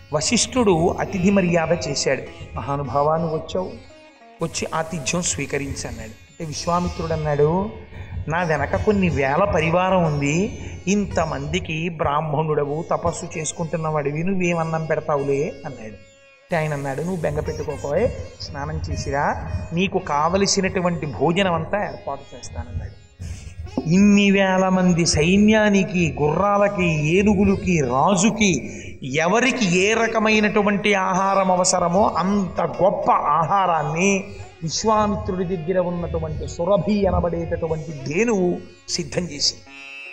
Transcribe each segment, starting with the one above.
వశిష్ఠుడు అతిథి మర్యాద చేశాడు మహానుభావాన్ని వచ్చావు వచ్చి ఆతిథ్యం స్వీకరించన్నాడు అంటే విశ్వామిత్రుడు అన్నాడు నా వెనక కొన్ని వేల పరివారం ఉంది ఇంతమందికి బ్రాహ్మణుడవు తపస్సు చేసుకుంటున్న వాడివి నువ్వేమన్నం పెడతావులే అన్నాడు అంటే ఆయన అన్నాడు నువ్వు బెంగ పెట్టుకోకోయ్ స్నానం చేసిరా నీకు కావలసినటువంటి భోజనం అంతా ఏర్పాటు చేస్తానన్నాడు ఇన్ని వేల మంది సైన్యానికి గుర్రాలకి ఏనుగులకి రాజుకి ఎవరికి ఏ రకమైనటువంటి ఆహారం అవసరమో అంత గొప్ప ఆహారాన్ని విశ్వామిత్రుడి దగ్గర ఉన్నటువంటి సురభి అనబడేటటువంటి ధేనువు సిద్ధం చేసింది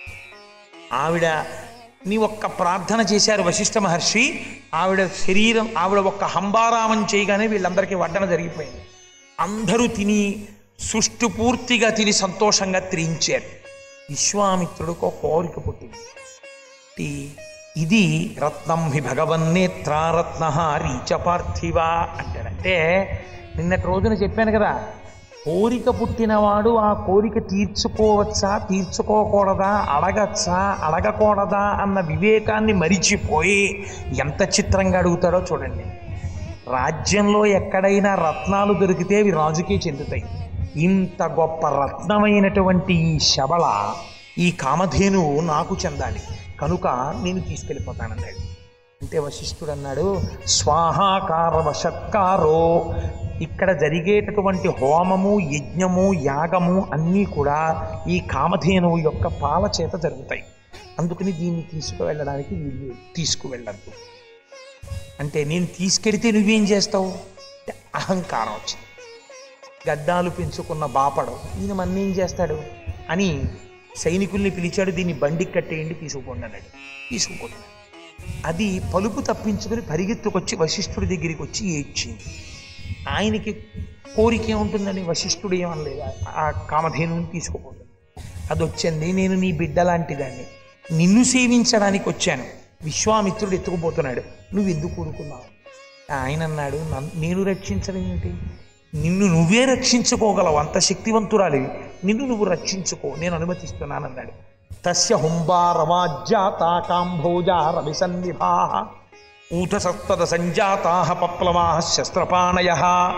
ఆవిడ నీ ఒక్క ప్రార్థన చేశారు వశిష్ఠ మహర్షి ఆవిడ శరీరం ఆవిడ ఒక్క హంబారామం చేయగానే వీళ్ళందరికీ వడ్డన జరిగిపోయింది అందరూ తిని సుష్టు పూర్తిగా తిని సంతోషంగా త్రించారు విశ్వామిత్రుడికి ఒక కోరిక పుట్టింది ఈ- ఇది రత్నం హి భగవన్నేత్రారత్న రీచ పార్థివ అంటాడంటే నిన్నటి రోజున చెప్పాను కదా కోరిక పుట్టినవాడు ఆ కోరిక తీర్చుకోవచ్చా తీర్చుకోకూడదా అడగచ్చా అడగకూడదా అన్న వివేకాన్ని మరిచిపోయి ఎంత చిత్రంగా అడుగుతాడో చూడండి రాజ్యంలో ఎక్కడైనా రత్నాలు దొరికితే అవి రాజుకే చెందుతాయి ఇంత గొప్ప రత్నమైనటువంటి ఈ శబళ ఈ కామధేనువు నాకు చెందాలి కనుక నేను తీసుకెళ్ళిపోతానన్నాడు అంటే వశిష్ఠుడు అన్నాడు స్వాహాకార వశత్కారో ఇక్కడ జరిగేటటువంటి హోమము యజ్ఞము యాగము అన్నీ కూడా ఈ కామధేనువు యొక్క పాల చేత జరుగుతాయి అందుకని దీన్ని తీసుకువెళ్ళడానికి వీళ్ళు తీసుకువెళ్ళద్దు అంటే నేను తీసుకెడితే నువ్వేం చేస్తావు అంటే అహంకారం వచ్చింది గడ్డాలు పెంచుకున్న బాపడు ఈయన మన ఏం చేస్తాడు అని సైనికుల్ని పిలిచాడు దీన్ని బండికి కట్టేయండి తీసుకుపోండి అన్నాడు తీసుకుపోతున్నాడు అది పలుపు తప్పించుకుని పరిగెత్తుకొచ్చి వశిష్ఠుడి దగ్గరికి వచ్చి ఏడ్చింది ఆయనకి కోరిక ఏముంటుందని వశిష్ఠుడు ఏమనలేదు ఆ కామధేనుని తీసుకుపోతుంది అది వచ్చింది నేను నీ బిడ్డ లాంటిదాన్ని నిన్ను సేవించడానికి వచ్చాను విశ్వామిత్రుడు ఎత్తుకుపోతున్నాడు నువ్వు ఎందుకు కూరుకున్నావు ఆయన అన్నాడు "నన్ను- నేను రక్షించడం ఏంటి నిన్ను నువ్వే రక్షించుకోగలవు అంత శక్తివంతురాలివి నిన్ను నువ్వు రక్షించుకో నేను అనుమతిస్తున్నానన్నాడు తస్య హుంబారవాజ్యాతా కాంభోజా రవిసన్నిభా ఊతసత్తద సంజాతా పప్లవా శస్త్రపాణయ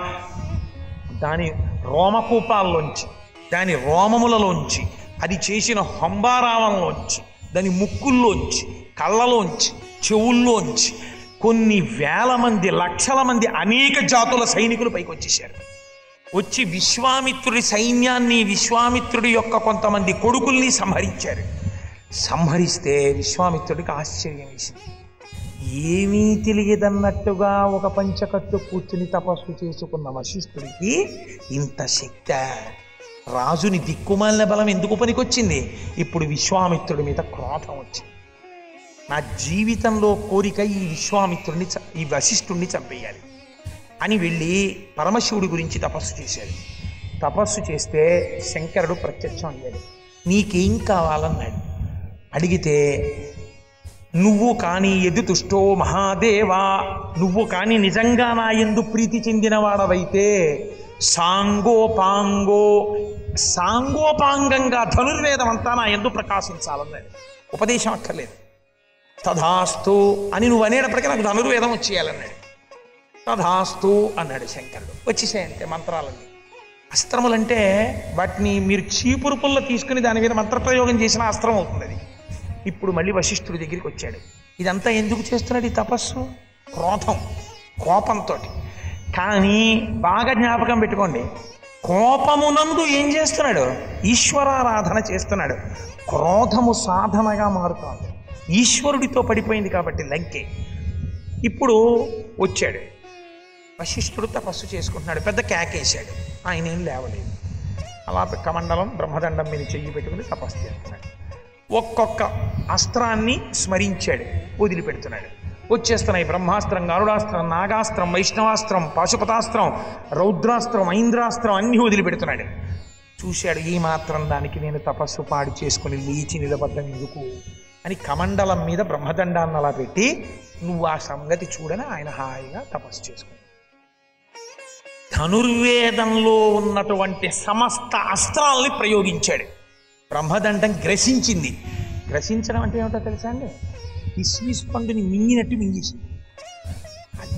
దాని రోమకూపాల్లోంచి దాని రోమములలోంచి అది చేసిన హంబారావంలోంచి దాని ముక్కుల్లోంచి కళ్ళలోంచి చెవుల్లోంచి కొన్ని వేల మంది లక్షల మంది అనేక జాతుల సైనికులు పైకి వచ్చేసారు వచ్చి విశ్వామిత్రుడి సైన్యాన్ని విశ్వామిత్రుడి యొక్క కొంతమంది కొడుకుల్ని సంహరించారు సంహరిస్తే విశ్వామిత్రుడికి ఆశ్చర్యం వేసింది ఏమీ తెలియదన్నట్టుగా ఒక పంచకట్టు కూర్చుని తపస్సు చేసుకున్న వశిష్ఠుడికి ఇంత శక్త రాజుని దిక్కుమాలిన బలం ఎందుకు పనికొచ్చింది ఇప్పుడు విశ్వామిత్రుడి మీద క్రోధం వచ్చింది నా జీవితంలో కోరిక ఈ విశ్వామిత్రుడిని చ- ఈ వశిష్ఠుడిని చంపేయాలి అని వెళ్ళి పరమశివుడి గురించి తపస్సు చేశాడు తపస్సు చేస్తే శంకరుడు ప్రత్యక్షం అయ్యాడు నీకేం కావాలన్నాడు అడిగితే నువ్వు కానీ ఎదుతుష్టో మహాదేవా నువ్వు కానీ నిజంగా నా ఎందు ప్రీతి చెందినవాడవైతే సాంగోపాంగో సాంగోపాంగంగా ధనుర్వేదం అంతా నా ఎందు ప్రకాశించాలన్నాడు ఉపదేశం అక్కర్లేదు తథాస్తు అని నువ్వు అనేటప్పటికీ నాకు ధనుర్వేదం వచ్చేయాలన్నాడు తథాస్తు అన్నాడు శంకరుడు వచ్చేసాయంటే మంత్రాలన్నీ అస్త్రములంటే వాటిని మీరు చీపురు పుల్ల తీసుకుని దాని మీద మంత్రప్రయోగం చేసిన అస్త్రం అవుతుంది అది ఇప్పుడు మళ్ళీ వశిష్ఠుడి దగ్గరికి వచ్చాడు ఇదంతా ఎందుకు చేస్తున్నాడు ఈ తపస్సు క్రోధం కోపంతో కానీ బాగా జ్ఞాపకం పెట్టుకోండి కోపమునందు ఏం చేస్తున్నాడు ఈశ్వరారాధన చేస్తున్నాడు క్రోధము సాధనగా మారుతోంది ఈశ్వరుడితో పడిపోయింది కాబట్టి లంకే ఇప్పుడు వచ్చాడు వశిష్ఠుడు తపస్సు చేసుకుంటున్నాడు పెద్ద కేకేశాడు ఆయన ఏం లేవలేదు అలా కమండలం బ్రహ్మదండం మీద చెయ్యి పెట్టుకుని తపస్సు చేస్తున్నాడు ఒక్కొక్క అస్త్రాన్ని స్మరించాడు వదిలిపెడుతున్నాడు వచ్చేస్తున్నాయి బ్రహ్మాస్త్రం గరుడాస్త్రం నాగాస్త్రం వైష్ణవాస్త్రం పాశుపతాస్త్రం రౌద్రాస్త్రం ఐంద్రాస్త్రం అన్నీ వదిలిపెడుతున్నాడు చూశాడు ఈ మాత్రం దానికి నేను తపస్సు పాడి చేసుకుని లేచి నిలబడ్డం ఎందుకు అని కమండలం మీద బ్రహ్మదండాన్ని అలా పెట్టి నువ్వు ఆ సంగతి చూడని ఆయన హాయిగా తపస్సు చేసుకున్నాడు ధనుర్వేదంలో ఉన్నటువంటి సమస్త అస్త్రాల్ని ప్రయోగించాడు బ్రహ్మదండం గ్రసించింది గ్రసించడం అంటే ఏమిటో తెలుసా అండి కిస్మిస్ పండుని మింగినట్టు మింగేసింది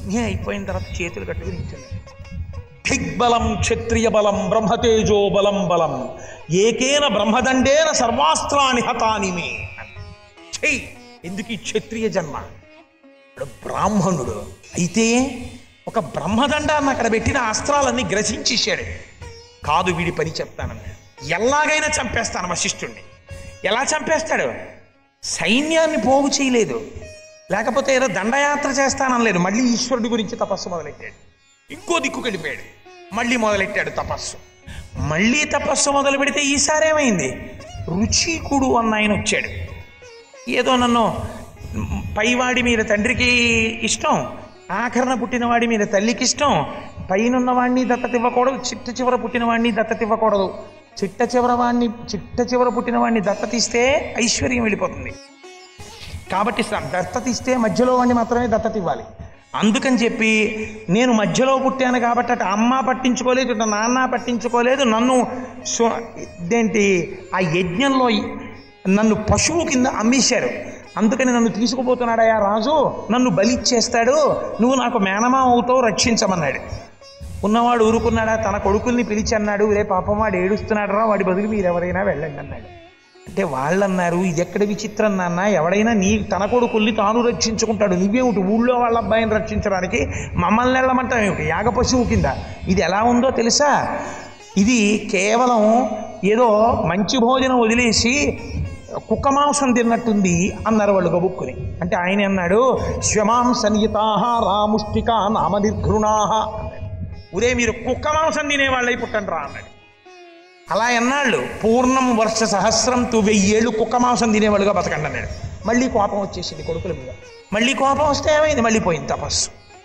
అన్నీ అయిపోయిన తర్వాత చేతులు కట్టుకుని నిల్చున్నాడు దిగ్బలం క్షత్రియ బలం బ్రహ్మతేజో బలం బలం ఏకేన బ్రహ్మదండేన సర్వాస్త్రాని హతాని మే చెయ్యి ఎందుకు ఈ క్షత్రియ జన్మ ఇప్పుడు బ్రాహ్మణుడు అయితే ఒక బ్రహ్మదండాన్ని అక్కడ పెట్టిన అస్త్రాలన్నీ గ్రసించేశాడు కాదు వీడి పని చెప్తానన్నాడు ఎలాగైనా చంపేస్తాను వశిష్ఠుణ్ణి ఎలా చంపేస్తాడు సైన్యాన్ని పోగు చేయలేదు లేకపోతే ఏదో దండయాత్ర చేస్తాననలేదు మళ్ళీ ఈశ్వరుడి గురించి తపస్సు మొదలెట్టాడు ఇంకో దిక్కుకు వెళ్ళిపోయాడు మళ్ళీ మొదలెట్టాడు తపస్సు మళ్ళీ తపస్సు మొదలు పెడితే ఈసారి ఏమైంది రుచికుడు అన్న ఆయన వచ్చాడు ఏదో నన్ను పైవాడి మీద తండ్రికి ఇష్టం ఆఖరణ పుట్టినవాడి మీద తల్లికి ఇష్టం పైనున్న వాడిని దత్తత ఇవ్వకూడదు చిట్ట చివర పుట్టిన వాడిని దత్తత ఇవ్వకూడదు చిట్ట చివర వాడిని చిట్ట చివర పుట్టిన వాడిని దత్తత ఇస్తే ఐశ్వర్యం వెళ్ళిపోతుంది కాబట్టి స- దత్తత ఇస్తే మధ్యలో వాడిని మాత్రమే దత్తత ఇవ్వాలి అందుకని చెప్పి నేను మధ్యలో పుట్టాను కాబట్టి అటు అమ్మ పట్టించుకోలేదు ఇటు నాన్న పట్టించుకోలేదు నన్ను స్వ- ఇదేంటి ఆ యజ్ఞంలో నన్ను పశువు కింద అమ్మేశారు అందుకని నన్ను తీసుకుపోతున్నాడయా రాజు నన్ను బలిచ్చేస్తాడు నువ్వు నాకు మేనమా అవుతావు రక్షించమన్నాడు ఉన్నవాడు ఊరుకున్నాడా తన కొడుకుల్ని పిలిచి అన్నాడు రే పాపం వాడు ఏడుస్తున్నాడు రా వాడి బదులు మీరు ఎవరైనా వెళ్ళండి అన్నాడు అంటే వాళ్ళు అన్నారు ఇది ఎక్కడ విచిత్రం నాన్న ఎవడైనా నీ తన కొడుకుల్ని తాను రక్షించుకుంటాడు నువ్వేమిటి ఊళ్ళో వాళ్ళ అబ్బాయిని రక్షించడానికి మమ్మల్ని వెళ్ళమంటావు ఏమిటి యాగ పశువు కింద ఇది ఎలా ఉందో తెలుసా ఇది కేవలం ఏదో మంచి భోజనం వదిలేసి కుక్క మాంసం తిన్నట్టుంది అన్నారు వాళ్ళు గబుక్కుని అంటే ఆయన అన్నాడు శ్వమాంసనియతాహ రాముష్టికా నామ నిర్ఘృణాహ అన్నాడు ఒరే మీరు కుక్క మాంసం తినేవాళ్ళై పుట్టండి రా అన్నాడు అలా ఎన్నాళ్ళు పూర్ణం వర్ష సహస్రం తు వెయ్యేళ్ళు కుక్క మాంసం తినేవాళ్ళుగా బతకండి అన్నాడు మళ్ళీ కోపం వచ్చేసింది కొడుకుల మీద మళ్ళీ కోపం వస్తే ఏమైంది మళ్ళీ పోయింది తపస్సు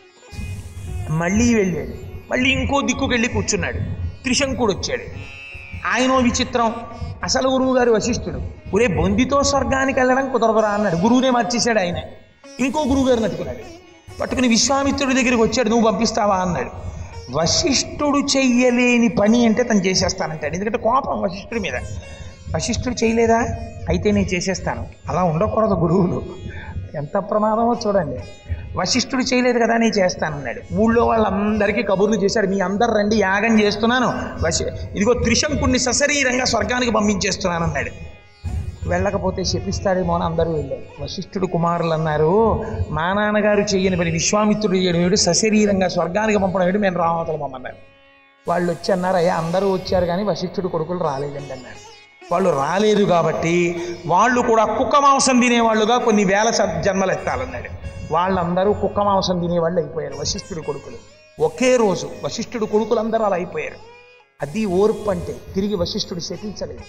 మళ్ళీ వెళ్ళాడు మళ్ళీ ఇంకో దిక్కుకు వెళ్ళి కూర్చున్నాడు త్రిశంకుడు వచ్చాడు ఆయన ఓ విచిత్రం అసలు గురువు గారు వశిష్ఠుడు ఒరే బొందితో స్వర్గానికి వెళ్ళడం కుదరదురా అన్నాడు గురువునే మార్చేశాడు ఆయన ఇంకో గురువు గారిని పట్టుకున్నాడు పట్టుకుని విశ్వామిత్రుడి దగ్గరికి వచ్చాడు నువ్వు పంపిస్తావా అన్నాడు వశిష్ఠుడు చెయ్యలేని పని అంటే తను చేసేస్తానంటాడు ఎందుకంటే కోపం వశిష్ఠుడి మీద వశిష్ఠుడు చేయలేదా అయితే నేను చేసేస్తాను అలా ఉండకూడదు గురువులు ఎంత ప్రమాదమో చూడండి వశిష్ఠుడు చేయలేదు కదా నేను చేస్తానన్నాడు ఊళ్ళో వాళ్ళందరికీ కబుర్లు చేశాడు మీ అందరు రండి యాగం చేస్తున్నాను వశి ఇదిగో త్రిశంకుణ్ణి సశరీరంగా స్వర్గానికి పంపించేస్తున్నాను అన్నాడు వెళ్ళకపోతే శపిస్తాడేమో అని అందరూ వెళ్ళారు వశిష్ఠుడు కుమారులు అన్నారు మా నాన్నగారు చెయ్యని పని విశ్వామిత్రుడు చేయడం ఏమిటి సశరీరంగా స్వర్గానికి పంపడం ఏమిటి మేము రామతలు మమ్మన్నారు వాళ్ళు వచ్చి అన్నారు అయ్యా అందరూ వచ్చారు కానీ వశిష్ఠుడు కొడుకులు రాలేదండి అన్నారు వాళ్ళు రాలేదు కాబట్టి వాళ్ళు కూడా కుక్క మాంసం తినేవాళ్ళుగా కొన్ని వేల స- జన్మలు ఎత్తాలన్నాడు వాళ్ళందరూ కుక్క మాంసం తినేవాళ్ళు అయిపోయారు వశిష్ఠుడి కొడుకులు ఒకే రోజు వశిష్ఠుడు కొడుకులు అందరూ అలా అయిపోయారు అది ఓర్పు అంటే తిరిగి వశిష్ఠుడు శపించలేదు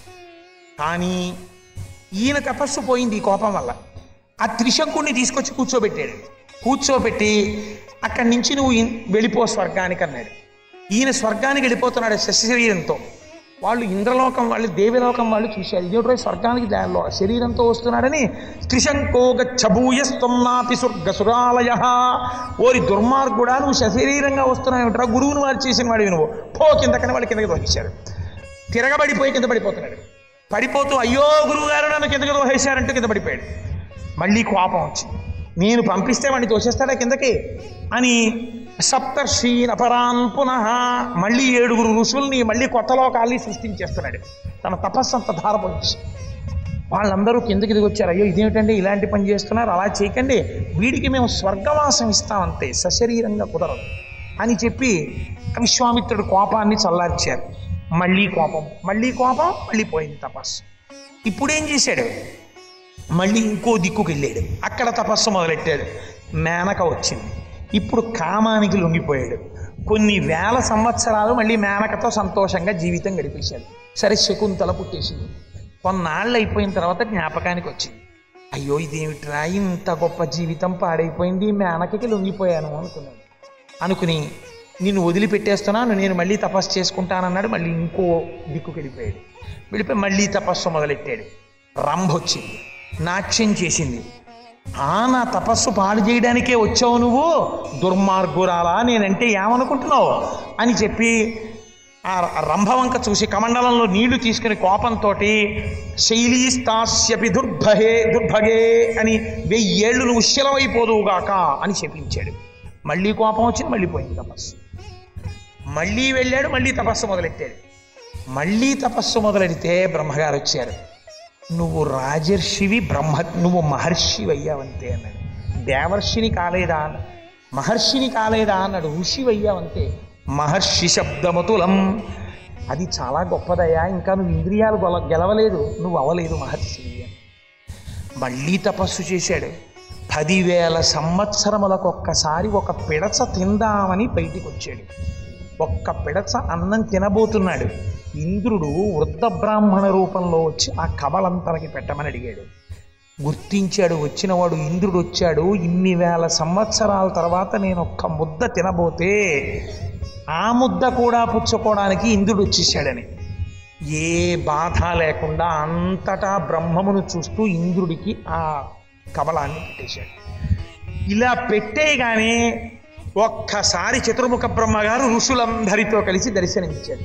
కానీ ఈయన తపస్సు పోయింది ఈ కోపం వల్ల ఆ త్రిశంకుణ్ణి తీసుకొచ్చి కూర్చోబెట్టాడు కూర్చోబెట్టి అక్కడి నుంచి నువ్వు ఇన్- వెళ్ళిపో స్వర్గానికి అన్నాడు ఈయన స్వర్గానికి వెళ్ళిపోతున్నాడు శరీరంతో వాళ్ళు ఇంద్రలోకం వాళ్ళు దేవలోకం వాళ్ళు చూశారు ఇదేటో స్వర్గానికి దానిలో శరీరంతో వస్తున్నాడని త్రిశంకోగ చబూయస్తున్నాపి స్వర్గసురాలయ ఓరి దుర్మార్గుడా నువ్వు సశరీరంగా వస్తున్నావు గురువుని వారు చేసిన వాడివి నువ్వు పో కిందకని వాళ్ళు కిందకి తోచేశారు తిరగబడిపోయి కింద పడిపోతున్నాడు పడిపోతూ అయ్యో గురువు గారు నన్ను కిందకి తోసేశారంటూ కింద పడిపోయాడు మళ్ళీ కోపం వచ్చింది నేను పంపిస్తే వాడిని తోసేస్తాడా కిందకి అని సప్తర్షి అపరాన్ పునః మళ్ళీ ఏడుగురు ఋషుల్ని మళ్ళీ కొత్త లోకాల్ని సృష్టించేస్తున్నాడు తన తపస్సు అంత ధారపోయించి వాళ్ళందరూ కిందకి దిగి వచ్చారు అయ్యో ఇదేమిటండి ఇలాంటి పని చేస్తున్నారు అలా చేయకండి వీడికి మేము స్వర్గవాసం ఇస్తామంతే సశరీరంగా కుదరదు అని చెప్పి విశ్వామిత్రుడు కోపాన్ని చల్లార్చారు మళ్ళీ కోపం మళ్ళీ కోపం మళ్ళీ పోయింది తపస్సు ఇప్పుడేం చేశాడు మళ్ళీ ఇంకో దిక్కుకు వెళ్ళాడు అక్కడ తపస్సు మొదలెట్టాడు మేనక వచ్చింది ఇప్పుడు కామానికి లొంగిపోయాడు కొన్ని వేల సంవత్సరాలు మళ్ళీ మేనకతో సంతోషంగా జీవితం గడిపేశాడు సరే శకుంతల పుట్టేసింది కొన్నాళ్ళు అయిపోయిన తర్వాత జ్ఞాపకానికి వచ్చింది అయ్యో ఇదేమిట్రా ఇంత గొప్ప జీవితం పాడైపోయింది మేనకకి లొంగిపోయాను అనుకున్నాడు అనుకుని నిన్ను వదిలిపెట్టేస్తున్నాను నేను మళ్ళీ తపస్సు చేసుకుంటానన్నాడు మళ్ళీ ఇంకో దిక్కుకు వెళ్ళిపోయాడు వెళ్ళిపోయి మళ్ళీ తపస్సు మొదలెట్టాడు రంభ వచ్చింది నాట్యం చేసింది ఆ నా తపస్సు పాడు చేయడానికే వచ్చావు నువ్వు దుర్మార్గురాలా నేనంటే ఏమనుకుంటున్నావు అని చెప్పి ఆ రంభవంక చూసి కమండలంలో నీళ్లు తీసుకుని కోపంతో శైలీస్తాస్యపి దుర్భగే దుర్భగే అని వెయ్యేళ్ళు నువ్వు శిలవైపోదువుగాక అని చెప్పించాడు మళ్ళీ కోపం వచ్చింది మళ్ళీ పోయింది తపస్సు మళ్ళీ వెళ్ళాడు మళ్ళీ తపస్సు మొదలెట్టాడు మళ్ళీ తపస్సు మొదలెడితే బ్రహ్మగారు వచ్చారు నువ్వు రాజర్షివి బ్రహ్మ నువ్వు మహర్షివి అయ్యావంతే అన్నాడు దేవర్షిని కాలేదా అన్నాడు మహర్షిని కాలేదా అన్నాడు ఋషి అయ్యావంతే మహర్షి శబ్దమతులం అది చాలా గొప్పదయ్యా ఇంకా నువ్వు ఇంద్రియాలు గొల గెలవలేదు నువ్వు అవలేదు మహర్షి అని మళ్ళీ తపస్సు చేశాడు పదివేల సంవత్సరములకు ఒక్కసారి ఒక పిడచ తిందామని బయటికి వచ్చాడు ఒక్క పిడచ అన్నం తినబోతున్నాడు ఇంద్రుడు వృద్ధ బ్రాహ్మణ రూపంలో వచ్చి ఆ కమలంతనకి పెట్టమని అడిగాడు గుర్తించాడు వచ్చినవాడు ఇంద్రుడు వచ్చాడు ఇన్ని వేల సంవత్సరాల తర్వాత నేను ఒక్క ముద్ద తినబోతే ఆ ముద్ద కూడా పుచ్చుకోవడానికి ఇంద్రుడు వచ్చేసాడని ఏ బాధ లేకుండా అంతటా బ్రహ్మమును చూస్తూ ఇంద్రుడికి ఆ కమలాన్ని పెట్టేశాడు ఇలా పెట్టేయగానే ఒక్కసారి చతుర్ముఖ బ్రహ్మగారు ఋషులందరితో కలిసి దర్శనమిచ్చాడు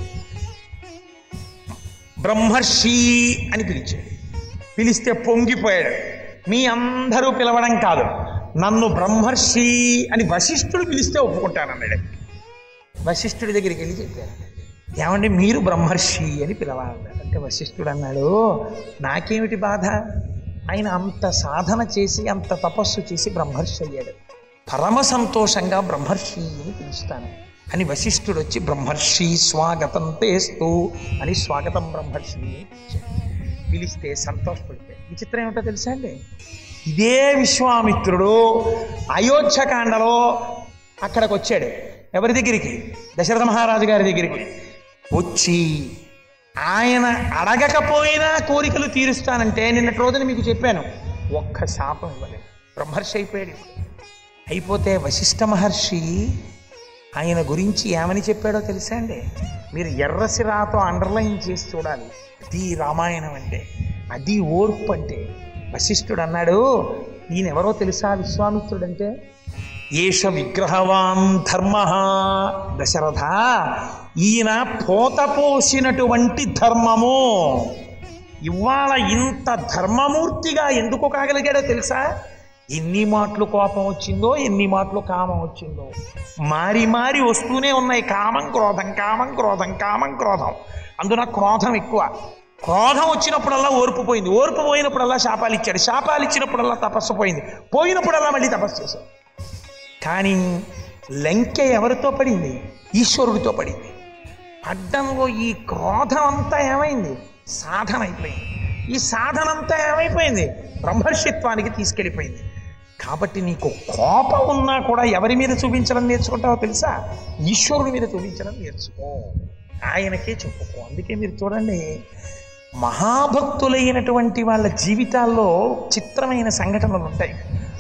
బ్రహ్మర్షి అని పిలిచాడు పిలిస్తే పొంగిపోయాడు మీ అందరూ పిలవడం కాదు నన్ను బ్రహ్మర్షి అని వశిష్ఠుడు పిలిస్తే ఒప్పుకుంటానన్నాడు వశిష్ఠుడి దగ్గరికి వెళ్ళి చెప్పారు ఏమండి మీరు బ్రహ్మర్షి అని పిలవాలన్నాడు అంటే వశిష్ఠుడు అన్నాడు నాకేమిటి బాధ ఆయన అంత సాధన చేసి అంత తపస్సు చేసి బ్రహ్మర్షి అయ్యాడు పరమ సంతోషంగా బ్రహ్మర్షి అని పిలుస్తాను అని వశిష్ఠుడు వచ్చి బ్రహ్మర్షి స్వాగతం తేస్తూ అని స్వాగతం బ్రహ్మర్షి అని పిలిచాడు. పిలిస్తే సంతోషపడిపోయాడు విచిత్రం ఏమిటో తెలుసా అండి ఇదే విశ్వామిత్రుడు అయోధ్యకాండలో అక్కడికి వచ్చాడు ఎవరి దగ్గరికి దశరథ మహారాజు గారి దగ్గరికి వచ్చి ఆయన అడగకపోయినా కోరికలు తీరుస్తానంటే నిన్నటి రోజున మీకు చెప్పాను ఒక్క శాపం ఇవ్వలేదు బ్రహ్మర్షి అయిపోయాడు ఇప్పుడు. అయిపోతే వశిష్ఠ మహర్షి ఆయన గురించి ఏమని చెప్పాడో తెలుసా అండి మీరు ఎర్రసిరాతో అండర్లైన్ చేసి చూడాలి అది రామాయణం అంటే అది ఓర్పు అంటే వశిష్ఠుడు అన్నాడు ఈయన ఎవరో తెలుసా విశ్వామిత్రుడు అంటే ఏష విగ్రహవాన్ ధర్మ దశరథ ఈయన పోత పోసినటువంటి ధర్మము ఇవాళ ఇంత ధర్మమూర్తిగా ఎందుకు కాగలిగాడో తెలుసా ఎన్ని మాటలు కోపం వచ్చిందో ఎన్ని మాటలు కామం వచ్చిందో మారి మారి వస్తూనే ఉన్నాయి కామం క్రోధం కామం క్రోధం కామం క్రోధం అందున క్రోధం ఎక్కువ క్రోధం వచ్చినప్పుడల్లా ఓర్పు పోయింది ఓర్పు పోయినప్పుడల్లా శాపాలు ఇచ్చాడు శాపాలు ఇచ్చినప్పుడల్లా తపస్సు పోయింది పోయినప్పుడల్లా మళ్ళీ తపస్సు చేశాడు కానీ లంకె ఎవరితో పడింది ఈశ్వరుడితో పడింది అడ్డంలో ఈ క్రోధం అంతా ఏమైంది సాధన అయిపోయింది ఈ సాధన అంతా ఏమైపోయింది బ్రహ్మర్షిత్వానికి తీసుకెళ్ళిపోయింది కాబట్టి నీకు కోపం ఉన్నా కూడా ఎవరి మీద చూపించడం నేర్చుకుంటావో తెలుసా ఈశ్వరుడి మీద చూపించడం నేర్చుకో ఆయనకే చెప్పుకో అందుకే మీరు చూడండి మహాభక్తులైనటువంటి వాళ్ళ జీవితాల్లో చిత్రమైన సంఘటనలు ఉంటాయి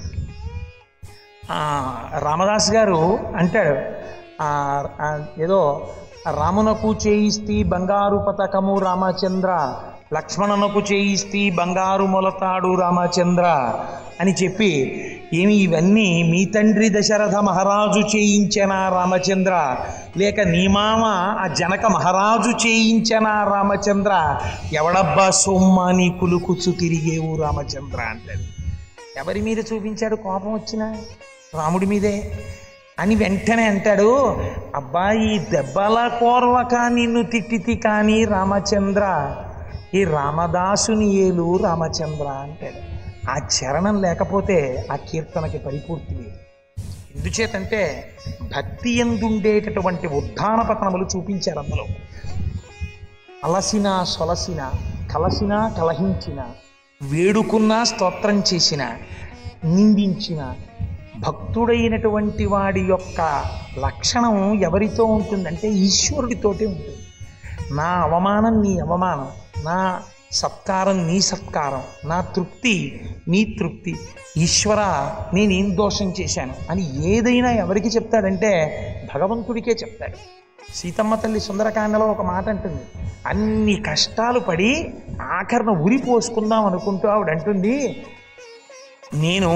ఆ, రామదాస్ గారు అంటాడు ఆ, ఆ, ఏదో రామునకు చేయిస్తి బంగారు పతకము రామచంద్ర లక్ష్మణునకు చేయిస్తి బంగారు మొలతాడు రామచంద్ర అని చెప్పి ఏమి ఇవన్నీ మీ తండ్రి దశరథ మహారాజు చేయించెనా రామచంద్ర లేక నీ మామ ఆ జనక మహారాజు చేయించెనా రామచంద్ర ఎవడబ్బా సొమ్మ నీ కులుకుచు తిరిగేవు రామచంద్ర అంటాడు ఎవరి మీద చూపించాడు కోపం వచ్చినా రాముడి మీదే అని వెంటనే అంటాడు అబ్బాయి దెబ్బల కోర్వక నిన్ను తిట్టితి కానీ రామచంద్ర ఈ రామదాసుని ఏలు రామచంద్ర అంటాడు ఆ చరణం లేకపోతే ఆ కీర్తనకి పరిపూర్తి లేదు ఎందుచేతంటే భక్తి ఎందుండేటటువంటి ఉద్ధాన పతనములు చూపించారు అందులో అలసిన సొలసిన కలసిన కలహించిన వేడుకున్నా స్తోత్రం చేసిన నిందించిన భక్తుడైనటువంటి వాడి యొక్క లక్షణం ఎవరితో ఉంటుందంటే ఈశ్వరుడితోటే ఉంటుంది నా అవమానం నీ అవమానం నా సత్కారం నీ సత్కారం నా తృప్తి నీ తృప్తి ఈశ్వర నేనేం దోషం చేశాను అని ఏదైనా ఎవరికి చెప్తాడంటే భగవంతుడికే చెప్తాడు సీతమ్మ తల్లి సుందరకాండలో ఒక మాట అంటుంది అన్ని కష్టాలు పడి ఆఖరణ ఉరి పోసుకుందాం అనుకుంటూ ఆవిడ అంటుంది నేను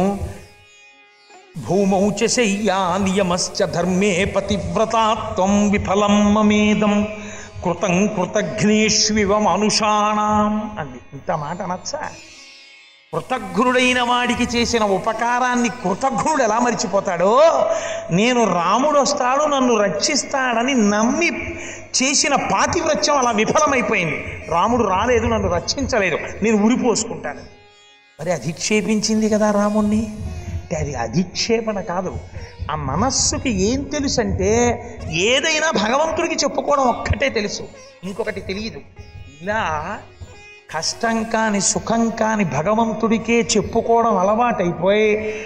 భూమౌ చ శయ్యా నియమశ్చ ధర్మే పతివ్రతాత్వం విఫలం మమేదం కృతం కృతఘ్నేష్వివ మనుషాణం అంది ఇంత మాట అనొచ్చా కృతజ్ఞుడైన వాడికి చేసిన ఉపకారాన్ని కృతజ్ఞుడు ఎలా మర్చిపోతాడో నేను రాముడు వస్తాడు నన్ను రక్షిస్తాడని నమ్మి చేసిన పాతివ్రత్యం అలా విఫలమైపోయింది రాముడు రాలేదు నన్ను రక్షించలేదు నేను ఉరిపోసుకుంటాను మరి అధిక్షేపించింది కదా రాముణ్ణి అంటే అది అధిక్షేపణ కాదు ఆ మనస్సుకి ఏం తెలుసు అంటే ఏదైనా భగవంతుడికి చెప్పుకోవడం ఒక్కటే తెలుసు ఇంకొకటి తెలియదు ఇలా కష్టం కాని సుఖం కాని భగవంతుడికే చెప్పుకోవడం అలవాటైపోయి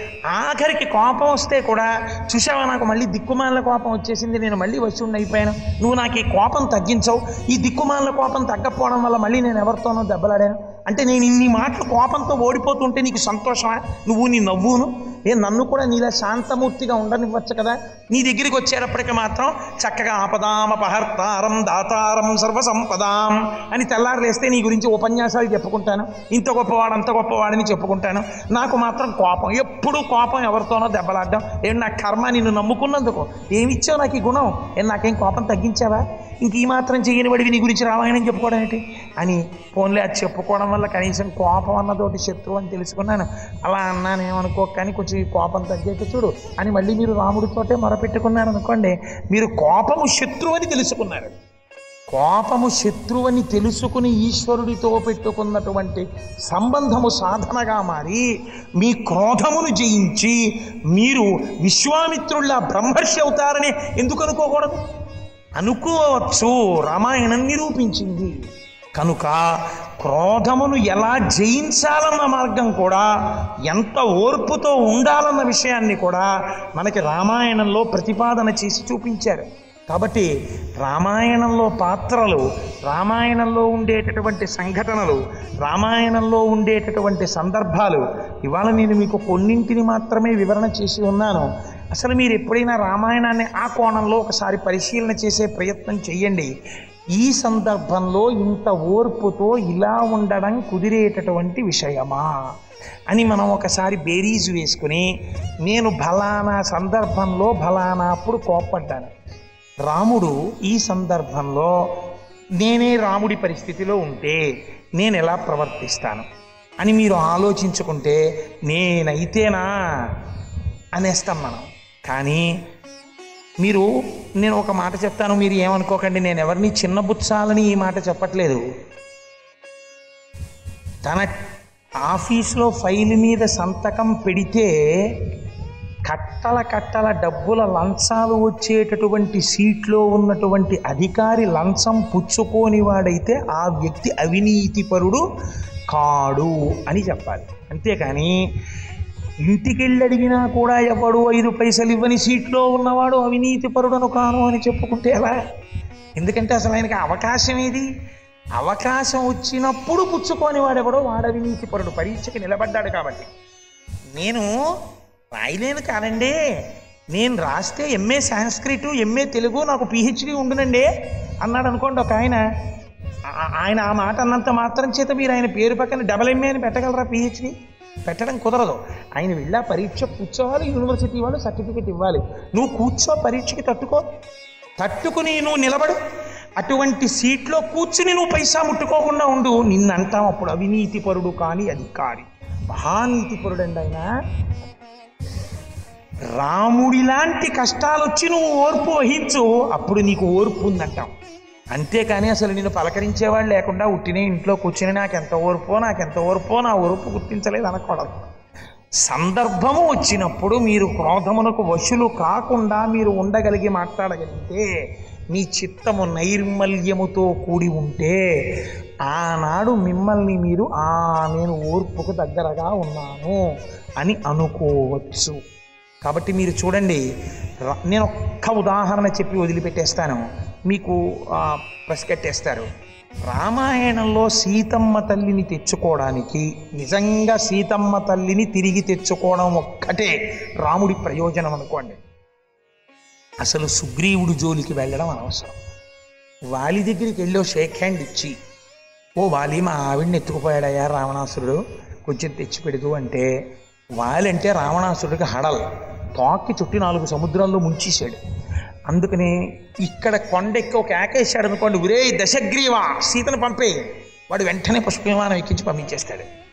ఆఖరికి కోపం వస్తే కూడా చూసావా నాకు మళ్ళీ దిక్కుమాల కోపం వచ్చేసింది నేను మళ్ళీ వస్తువుని అయిపోయాను నువ్వు నాకు ఈ కోపం తగ్గించవు ఈ దిక్కుమాల కోపం తగ్గకపోవడం వల్ల మళ్ళీ నేను ఎవరితోనో దెబ్బలాడాను అంటే నేను ఇన్ని మాటలు కోపంతో ఓడిపోతుంటే నీకు సంతోషమా నువ్వు నీ నవ్వును ఏ నన్ను కూడా నీలా శాంతమూర్తిగా ఉండనివ్వచ్చు కదా నీ దగ్గరికి వచ్చేటప్పటికి మాత్రం చక్కగా ఆపదామపహర్తారం దాతారం సర్వసంపదాం అని తెల్లారులేస్తే నీ గురించి ఉపన్యాసాలు చెప్పుకుంటాను ఇంత గొప్పవాడు అంత గొప్పవాడని చెప్పుకుంటాను నాకు మాత్రం కోపం ఎప్పుడు కోపం ఎవరితోనో దెబ్బలాడడం ఏం నా కర్మ నిన్ను నమ్ముకున్నందుకు ఏమిచ్చావు నాకు ఈ గుణం ఏం నాకేం కోపం తగ్గించావా ఇంక ఈ మాత్రం చేయని వాడివి నీ గురించి రామాయణం చెప్పుకోవడం ఏంటి అని ఫోన్లే అది చెప్పుకోవడం వల్ల కనీసం కోపం అన్నదోటి శత్రువు అని తెలుసుకున్నాను అలా అన్నాను ఏమనుకో కానీ కొంచెం ఈ కోపం తగ్గేట్టు చూడు అని మళ్ళీ మీరు రాముడితోటే మొరపెట్టుకున్నారు అనుకోండి మీరు కోపము శత్రువు అని తెలుసుకున్నారు కోపము శత్రువని తెలుసుకుని ఈశ్వరుడితో పెట్టుకున్నటువంటి సంబంధము సాధనగా మారి మీ క్రోధమును జయించి మీరు విశ్వామిత్రుళ్ళ బ్రహ్మర్షి అవుతారని ఎందుకు అనుకోకూడదు అనుకోవచ్చు రామాయణం నిరూపించింది కనుక క్రోధమును ఎలా జయించాలన్న మార్గం కూడా ఎంత ఓర్పుతో ఉండాలన్న విషయాన్ని కూడా మనకి రామాయణంలో ప్రతిపాదన చేసి చూపించారు కాబట్టి రామాయణంలో పాత్రలు రామాయణంలో ఉండేటటువంటి సంఘటనలు రామాయణంలో ఉండేటటువంటి సందర్భాలు ఇవాళ నేను మీకు కొన్నింటిని మాత్రమే వివరణ చేసి ఉన్నాను అసలు మీరు ఎప్పుడైనా రామాయణాన్ని ఆ కోణంలో ఒకసారి పరిశీలన చేసే ప్రయత్నం చేయండి ఈ సందర్భంలో ఇంత ఓర్పుతో ఇలా ఉండడం కుదిరేటటువంటి విషయమా అని మనం ఒకసారి బేరీజు వేసుకుని నేను ఫలానా సందర్భంలో ఫలానా అప్పుడు కోప్పడ్డాను రాముడు ఈ సందర్భంలో నేనే రాముడి పరిస్థితిలో ఉంటే నేను ఎలా ప్రవర్తిస్తాను అని మీరు ఆలోచించుకుంటే నేనైతేనా అనేస్తాం మనం కానీ మీరు నేను ఒక మాట చెప్తాను మీరు ఏమనుకోకండి నేను ఎవరిని చిన్నబుచ్చాలని ఈ మాట చెప్పట్లేదు తన ఆఫీస్లో ఫైల్ మీద సంతకం పెడితే కట్టల కట్టల డబ్బుల లంచాలు వచ్చేటటువంటి సీట్లో ఉన్నటువంటి అధికారి లంచం పుచ్చుకోని వాడైతే ఆ వ్యక్తి అవినీతిపరుడు కాడు అని చెప్పాలి అంతేకాని ఇంటికెళ్ళి అడిగినా కూడా ఎవడు ఐదు పైసలు ఇవ్వని సీట్లో ఉన్నవాడు అవినీతిపరుడను కాను అని చెప్పుకుంటే ఎలా ఎందుకంటే అసలు ఆయనకి అవకాశం ఏది అవకాశం వచ్చినప్పుడు పుచ్చుకోని వాడెవడో వాడు అవినీతిపరుడు పరీక్షకి నిలబడ్డాడు కాబట్టి నేను రాయలేను కానండి నేను రాస్తే ఎంఏ సాంస్క్రిట్ ఎంఏ తెలుగు నాకు పిహెచ్డి ఉండునండి అన్నాడు అనుకోండి ఒక ఆయన ఆ- ఆయన ఆ మాట అన్నంత మాత్రం చేత మీరు ఆయన పేరు పక్కన డబల్ ఎంఏ అని పెట్టగలరా పిహెచ్డి పెట్టడం కుదరదు ఆయన వెళ్ళా పరీక్ష కూర్చోవాలి యూనివర్సిటీ వాళ్ళు సర్టిఫికెట్ ఇవ్వాలి నువ్వు కూర్చో పరీక్షకి తట్టుకో తట్టుకుని నువ్వు నిలబడు అటువంటి సీట్లో కూర్చుని నువ్వు పైసా ముట్టుకోకుండా ఉండు నిన్నంటాం అప్పుడు అవినీతిపరుడు కానీ అధికారి మహానీతిపరుడు అండి ఆయన రాముడిలాంటి కష్టాలు వచ్చి నువ్వు ఓర్పు వహించు అప్పుడు నీకు ఓర్పు ఉందంటాం అంతేకాని అసలు నేను పలకరించేవాళ్ళు లేకుండా ఉట్టినే ఇంట్లో కూర్చుని నాకు ఎంత ఓర్పో నాకు ఎంత ఓర్పో నా ఓర్పు గుర్తించలేదు అనకూడదు సందర్భము వచ్చినప్పుడు మీరు క్రోధమునకు వశులు కాకుండా మీరు ఉండగలిగి మాట్లాడగలిగితే మీ చిత్తము నైర్మల్యముతో కూడి ఉంటే ఆనాడు మిమ్మల్ని మీరు ఆ నేను ఓర్పుకు దగ్గరగా ఉన్నాను అని అనుకోవచ్చు కాబట్టి మీరు చూడండి ర- నేను ఒక్క ఉదాహరణ చెప్పి వదిలిపెట్టేస్తాను మీకు ఆ, పసిగట్టేస్తారు రామాయణంలో సీతమ్మ తల్లిని తెచ్చుకోవడానికి నిజంగా సీతమ్మ తల్లిని తిరిగి తెచ్చుకోవడం ఒక్కటే రాముడి ప్రయోజనం అనుకోండి అసలు సుగ్రీవుడి జోలికి వెళ్ళడం అనవసరం వాలి దగ్గరికి వెళ్ళో షేక్ హ్యాండ్ ఇచ్చి ఓ వాలి మా ఆవిడ్ని ఎత్తుకుపోయాడయ్యా రావణాసురుడు కొంచెం తెచ్చి పెడుతూ అంటే వాలి అంటే రావణాసురుడికి హడల్ తోక్కి చుట్టి నాలుగు సముద్రాల్లో ముంచేశాడు అందుకని ఇక్కడ కొండెక్కి ఒక ఏకేశాడు అనుకోండి ఒరే దశగ్రీవ సీతను పంపే వాడు వెంటనే పుష్ప విమానం ఎక్కించి పంపించేస్తాడు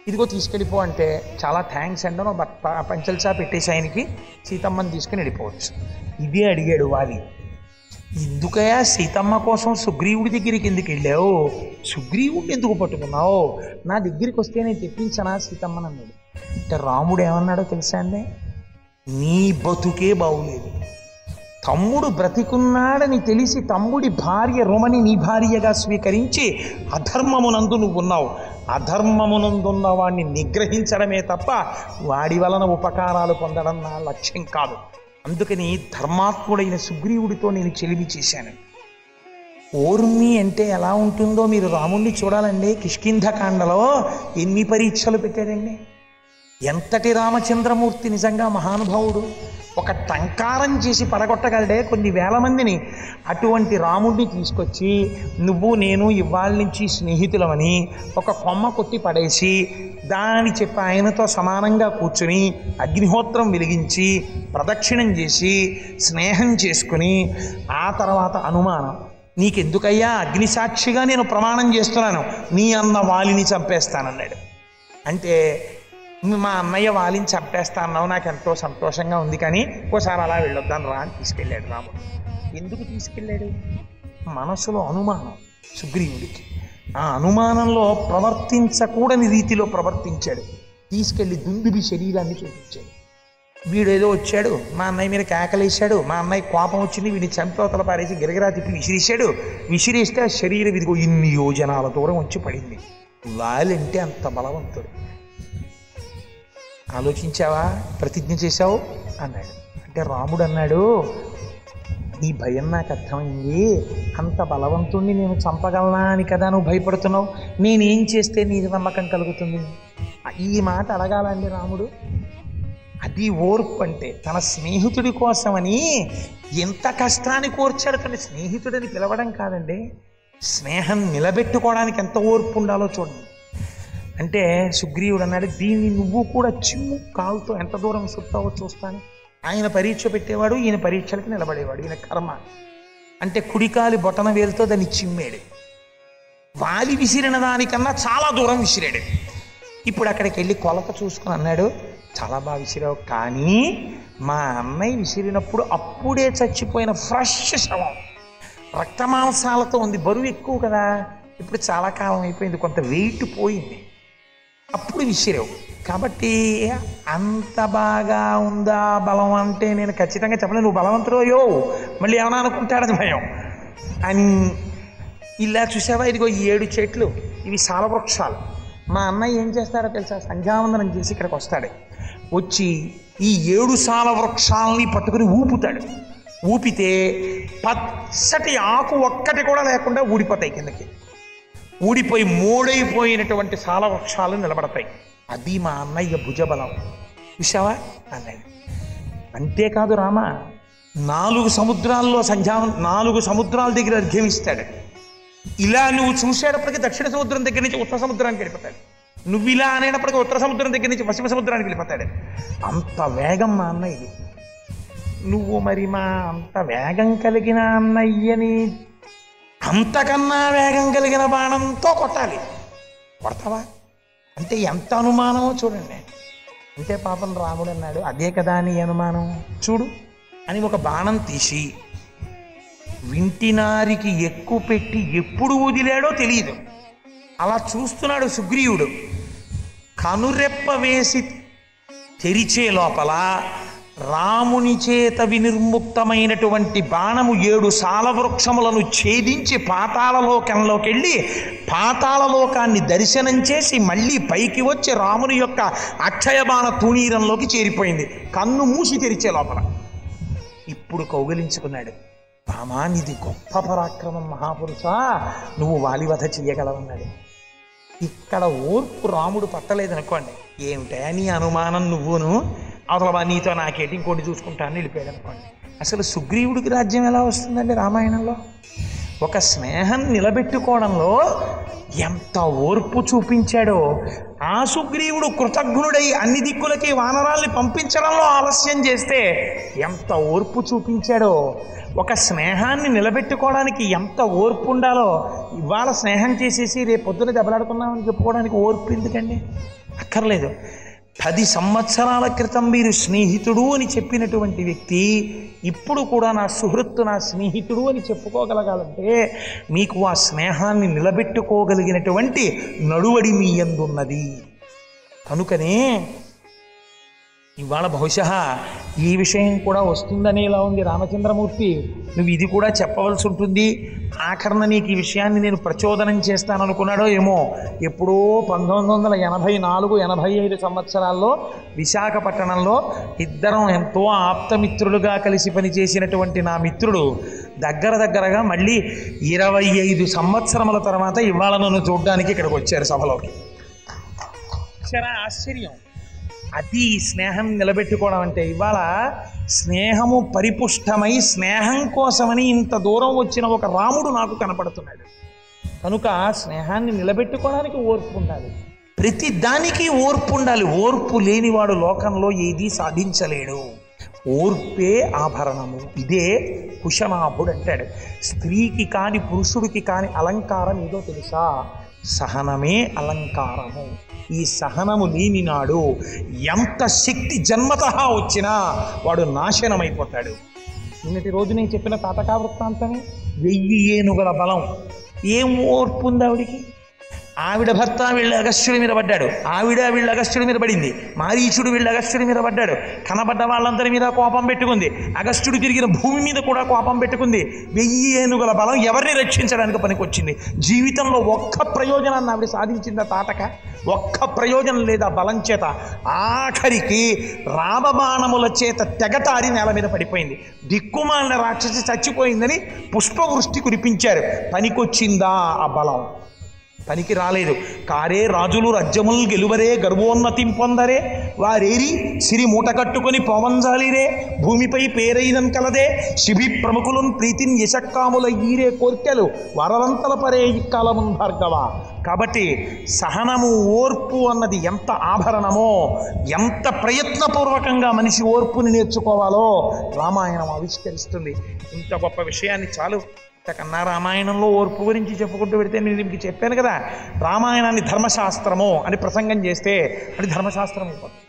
ఇదిగో తీసుకెళ్ళిపో అంటే చాలా థ్యాంక్స్ అండి అని బట్ పంచల్సా పెట్టేసి ఆయనకి సీతమ్మని తీసుకుని వెళ్ళిపోవచ్చు ఇదే అడిగాడు వాలి ఎందుకయా సీతమ్మ కోసం సుగ్రీవుడి దగ్గరికి ఎందుకు వెళ్ళావు సుగ్రీవుడిని ఎందుకు పట్టుకున్నావు నా దగ్గరికి వస్తే నేను తెప్పించనా సీతమ్మని అన్నాడు అంటే రాముడు ఏమన్నాడో తెలుసా అండి నీ బతుకే బాగులేదు తమ్ముడు బ్రతికున్నాడని తెలిసి తమ్ముడి భార్య రుమని నీ భార్యగా స్వీకరించి అధర్మమునందు నువ్వు ఉన్నావు అధర్మమునందున్న వాడిని నిగ్రహించడమే తప్ప వాడి వలన ఉపకారాలు పొందడం నా లక్ష్యం కాదు అందుకని ధర్మాత్ముడైన సుగ్రీవుడితో నేను చెలిమి చేశాను ఓర్మి అంటే ఎలా ఉంటుందో మీరు రాముణ్ణి చూడాలండి కిష్కింధకాండలో ఎన్ని పరీక్షలు పెట్టాడండి ఎంతటి రామచంద్రమూర్తి నిజంగా మహానుభావుడు ఒక టంకారం చేసి పడగొట్టగలడే కొన్ని వేల మందిని అటువంటి రాముడిని తీసుకొచ్చి నువ్వు నేను ఇవాళ నుంచి స్నేహితులమని ఒక కొమ్మ కొట్టి పడేసి దాని చెప్పి ఆయనతో సమానంగా కూర్చుని అగ్నిహోత్రం వెలిగించి ప్రదక్షిణం చేసి స్నేహం చేసుకుని ఆ తర్వాత అనుమానం నీకెందుకయ్యా అగ్నిసాక్షిగా నేను ప్రమాణం చేస్తున్నాను నీ అన్న వాలిని చంపేస్తానన్నాడు అంటే మా అన్నయ్య వాలిని చంపేస్తా అన్నావు నాకు ఎంతో సంతోషంగా ఉంది కానీ ఓసారి అలా వెళ్ళొద్దాను రా అని తీసుకెళ్ళాడు రాముడు ఎందుకు తీసుకెళ్ళాడు మనసులో అనుమానం సుగ్రీవుడికి ఆ అనుమానంలో ప్రవర్తించకూడని రీతిలో ప్రవర్తించాడు తీసుకెళ్ళి దుందుబి శరీరాన్ని చూపించాడు వీడేదో వచ్చాడు మా అన్నయ్య మీద కేకలేశాడు మా అన్నయ్య కోపం వచ్చింది వీడిని చంపవతల పారేసి గిరగిరా తిప్పి విసిరేశాడు విసిరేస్తే ఆ శరీరం ఇదిగో ఇన్ని యోజనాల దూరం వచ్చి పడింది వాలంటే అంత బలవంతుడు ఆలోచించావా ప్రతిజ్ఞ చేశావు అన్నాడు అంటే రాముడు అన్నాడు నీ భయం నాకు అర్థమైంది అంత బలవంతుణ్ణి నేను చంపగలనా అని కదా నువ్వు భయపడుతున్నావు నేనేం చేస్తే నీకు నమ్మకం కలుగుతుంది ఈ మాట అడగాలండి రాముడు అది ఓర్పు అంటే తన స్నేహితుడి కోసమని ఎంత కష్టాన్ని కోర్చాడు తన స్నేహితుడిని పిలవడం కాదండి స్నేహం నిలబెట్టుకోవడానికి ఎంత ఓర్పు ఉండాలో చూడండి అంటే సుగ్రీవుడు అన్నాడు దీన్ని నువ్వు కూడా చిమ్ము కాలుతో ఎంత దూరం సుత్తావో చూస్తాను ఆయన పరీక్ష పెట్టేవాడు ఈయన పరీక్షలకి నిలబడేవాడు ఈయన కర్మ అంటే కుడికాలి బొటన వేలుతో దాన్ని చిమ్మాడు వాలి విసిరిన దానికన్నా చాలా దూరం విసిరాడు ఇప్పుడు అక్కడికి వెళ్ళి కొలత చూసుకుని అన్నాడు చాలా బాగా విసిరావు కానీ మా అన్నయ్య విసిరినప్పుడు అప్పుడే చచ్చిపోయిన ఫ్రెష్ శవం రక్తమాంసాలతో ఉంది బరువు ఎక్కువ కదా ఇప్పుడు చాలా కాలం అయిపోయింది కొంత వెయిట్ పోయింది అప్పుడు విసిరావు కాబట్టి అంత బాగా ఉందా బలం అంటే నేను ఖచ్చితంగా చెప్పలేను నువ్వు బలవంతుడో మళ్ళీ ఏమైనా అనుకుంటాడని భయం అని ఇలా చూసావా ఇదిగో ఈ ఏడు చెట్లు ఇవి సాలవృక్షాలు మా అన్నయ్య ఏం చేస్తాడో తెలుసా సంధ్యావందనం చేసి ఇక్కడికి వస్తాడు వచ్చి ఈ ఏడు సాల వృక్షాలని పట్టుకుని ఊపుతాడు ఊపితే పచ్చటి ఆకు ఒక్కటి కూడా లేకుండా ఊడిపోతాయి కిందకి ఊడిపోయి మూడైపోయినటువంటి సాల వృక్షాలు నిలబడతాయి అది మా అన్నయ్య భుజబలం చూసావా అన్నాడు అంతేకాదు రామ నాలుగు సముద్రాల్లో సంధ్యా నాలుగు సముద్రాల దగ్గర అర్ఘ్యమిస్తాడు ఇలా నువ్వు చూసేటప్పటికి దక్షిణ సముద్రం దగ్గర నుంచి ఉత్తర సముద్రానికి వెళ్ళిపోతాడు నువ్వు ఇలా అనేటప్పటికి ఉత్తర సముద్రం దగ్గర నుంచి పశ్చిమ సముద్రానికి వెళ్ళిపోతాడు అంత వేగం మా అన్నయ్యది నువ్వు మరి మా అంత వేగం కలిగిన అన్నయ్యని అంతకన్నా వేగం కలిగిన బాణంతో కొట్టాలి కొడతావా అంటే ఎంత అనుమానమో చూడండి అంటే పాపం రాముడు అన్నాడు అదే కదా నీ అనుమానం చూడు అని ఒక బాణం తీసి వింటినారికి ఎక్కువ పెట్టి ఎప్పుడు వదిలాడో తెలియదు అలా చూస్తున్నాడు సుగ్రీవుడు కనురెప్ప వేసి తెరిచే లోపల రాముని చేత వినిర్ముక్తమైనటువంటి బాణము ఏడు సాలవృక్షములను ఛేదించి పాతాళలోకంలోకి వెళ్ళి పాతాళలోకాన్ని దర్శనం చేసి మళ్ళీ పైకి వచ్చి రాముని యొక్క అక్షయబాణ తూణీరంలోకి చేరిపోయింది కన్ను మూసి తెరిచే లోపల ఇప్పుడు కౌగిలించుకున్నాడు రామా నీది గొప్ప పరాక్రమం మహాపురుష నువ్వు వాలివధ చెయ్యగలవన్నాడు ఇక్కడ ఓర్పు రాముడు పట్టలేదనుకోండి ఏమిటా నీ అనుమానం నువ్వును అవతల నీతో నాకేంటి ఇంకోటి చూసుకుంటాను వెళ్ళిపోయాడు అనుకోండి అసలు సుగ్రీవుడికి రాజ్యం ఎలా వస్తుందండి రామాయణంలో ఒక స్నేహం నిలబెట్టుకోవడంలో ఎంత ఓర్పు చూపించాడో ఆ సుగ్రీవుడు కృతజ్ఞుడై అన్ని దిక్కులకి వానరాల్ని పంపించడంలో ఆలస్యం చేస్తే ఎంత ఓర్పు చూపించాడో ఒక స్నేహాన్ని నిలబెట్టుకోవడానికి ఎంత ఓర్పు ఉండాలో ఇవాళ స్నేహం చేసేసి రేపు పొద్దున దెబ్బలాడుకున్నామని చెప్పుకోవడానికి ఓర్పు ఎందుకండి అక్కర్లేదు పది సంవత్సరాల క్రితం మీరు స్నేహితుడు అని చెప్పినటువంటి వ్యక్తి ఇప్పుడు కూడా నా సుహృత్తు నా స్నేహితుడు అని చెప్పుకోగలగాలంటే మీకు ఆ స్నేహాన్ని నిలబెట్టుకోగలిగినటువంటి నడువడి మీ ఎందున్నది కనుకనే ఇవాళ బహుశా ఈ విషయం కూడా వస్తుందనేలా ఉంది రామచంద్రమూర్తి నువ్వు ఇది కూడా చెప్పవలసి ఉంటుంది ఆఖరణ నీకు ఈ విషయాన్ని నేను ప్రచోదనం చేస్తాననుకున్నాడో ఏమో ఎప్పుడో పంతొమ్మిది వందల ఎనభై నాలుగు ఎనభై ఐదు సంవత్సరాల్లో విశాఖపట్టణంలో ఇద్దరం ఎంతో ఆప్తమిత్రులుగా కలిసి పనిచేసినటువంటి నా మిత్రుడు దగ్గర దగ్గరగా మళ్ళీ ఇరవై ఐదు సంవత్సరముల తర్వాత ఇవాళ నన్ను చూడడానికి ఇక్కడికి వచ్చారు సభలోకి చూసారా ఆశ్చర్యం అది స్నేహం నిలబెట్టుకోవడం అంటే ఇవాళ స్నేహము పరిపుష్టమై స్నేహం కోసమని ఇంత దూరం వచ్చిన ఒక రాముడు నాకు కనపడుతున్నాడు కనుక స్నేహాన్ని నిలబెట్టుకోవడానికి ఓర్పు ఉండాలి ప్రతి దానికి ఓర్పు ఉండాలి ఓర్పు లేనివాడు లోకంలో ఏదీ సాధించలేడు ఓర్పే ఆభరణము ఇదే కుశనాభుడు అంటాడు స్త్రీకి కాని పురుషుడికి కాని అలంకారం ఏదో తెలుసా సహనమే అలంకారము ఈ సహనము లేని నాడు ఎంత శక్తి జన్మత వచ్చినా వాడు నాశనమైపోతాడు నిన్నటి రోజు నేను చెప్పిన తాతకా వృత్తాంతమే వెయ్యి ఏనుగుల బలం ఏం ఓర్పు ఉంది ఆవిడికి ఆవిడ భర్త వీళ్ళ అగస్త్యుడి మీద పడ్డాడు ఆవిడ వీళ్ళ అగస్త్యుడి మీద పడింది మారీచుడు వీళ్ళ అగస్త్యుడి మీద పడ్డాడు కనబడ్డ వాళ్ళందరి మీద కోపం పెట్టుకుంది అగస్త్యుడు తిరిగిన భూమి మీద కూడా కోపం పెట్టుకుంది వెయ్యి ఏనుగుల బలం ఎవరిని రక్షించడానికి పనికొచ్చింది జీవితంలో ఒక్క ప్రయోజనాన్ని ఆవిడ సాధించిందా తాతక ఒక్క ప్రయోజనం లేదా బలం చేత ఆఖరికి రామబాణముల చేత తెగటారి నేల మీద పడిపోయింది దిక్కుమాలిన రాక్షసి చచ్చిపోయిందని పుష్పవృష్టి కురిపించారు పనికొచ్చిందా ఆ బలం పనికి రాలేదు కారే రాజులు రజ్యముల్ గెలువరే గర్వోన్నతిం పొందరే వారేరి సిరి మూట కట్టుకొని పవంజాలిరే భూమిపై పేరైదన్ కలదే శిబి ప్రముఖులున్ ప్రీతిన్ యశక్కాముల ఈరే కోర్కెలు వరవంతల పరే ఇక్కాలమున్ భార్గవ కాబట్టి సహనము ఓర్పు అన్నది ఎంత ఆభరణమో ఎంత ప్రయత్నపూర్వకంగా మనిషి ఓర్పుని నేర్చుకోవాలో రామాయణం ఆవిష్కరిస్తుంది ఇంత గొప్ప విషయాన్ని చాలు ఇంతకన్నా రామాయణంలో ఓర్పు గురించి చెప్పుకుంటూ పెడితే నేను మీకు చెప్పాను కదా రామాయణాన్ని ధర్మశాస్త్రము అని ప్రసంగం చేస్తే అది ధర్మశాస్త్రం అయిపోతుంది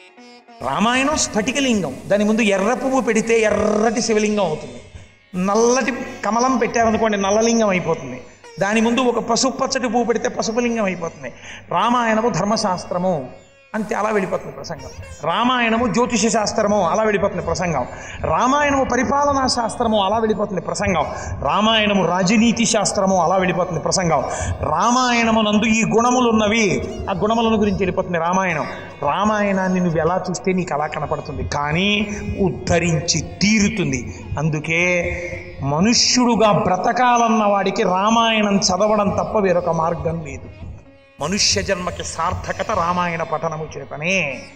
రామాయణం స్ఫటికలింగం దాని ముందు ఎర్ర పువ్వు పెడితే ఎర్రటి శివలింగం అవుతుంది నల్లటి కమలం పెట్టారనుకోండి నల్లలింగం అయిపోతుంది దాని ముందు ఒక పసుపు పచ్చటి పువ్వు పెడితే పసుపులింగం అయిపోతుంది రామాయణము ధర్మశాస్త్రము అంతే అలా వెళ్ళిపోతుంది ప్రసంగం రామాయణము జ్యోతిష శాస్త్రము అలా వెళ్ళిపోతుంది ప్రసంగం రామాయణము పరిపాలనా శాస్త్రము అలా వెళ్ళిపోతుంది ప్రసంగం రామాయణము రాజనీతి శాస్త్రము అలా వెళ్ళిపోతుంది ప్రసంగం రామాయణము నందు ఈ గుణములు ఉన్నవి ఆ గుణములను గురించి వెళ్ళిపోతుంది రామాయణం రామాయణాన్ని నువ్వు ఎలా చూస్తే నీకు అలా కనపడుతుంది కానీ ఉద్ధరించి తీరుతుంది అందుకే మనుష్యుడుగా బ్రతకాలన్న వాడికి రామాయణం చదవడం తప్ప వేరొక మార్గం లేదు మనుష్య జన్మకి సార్థకత రామాయణ పఠనము చేతనే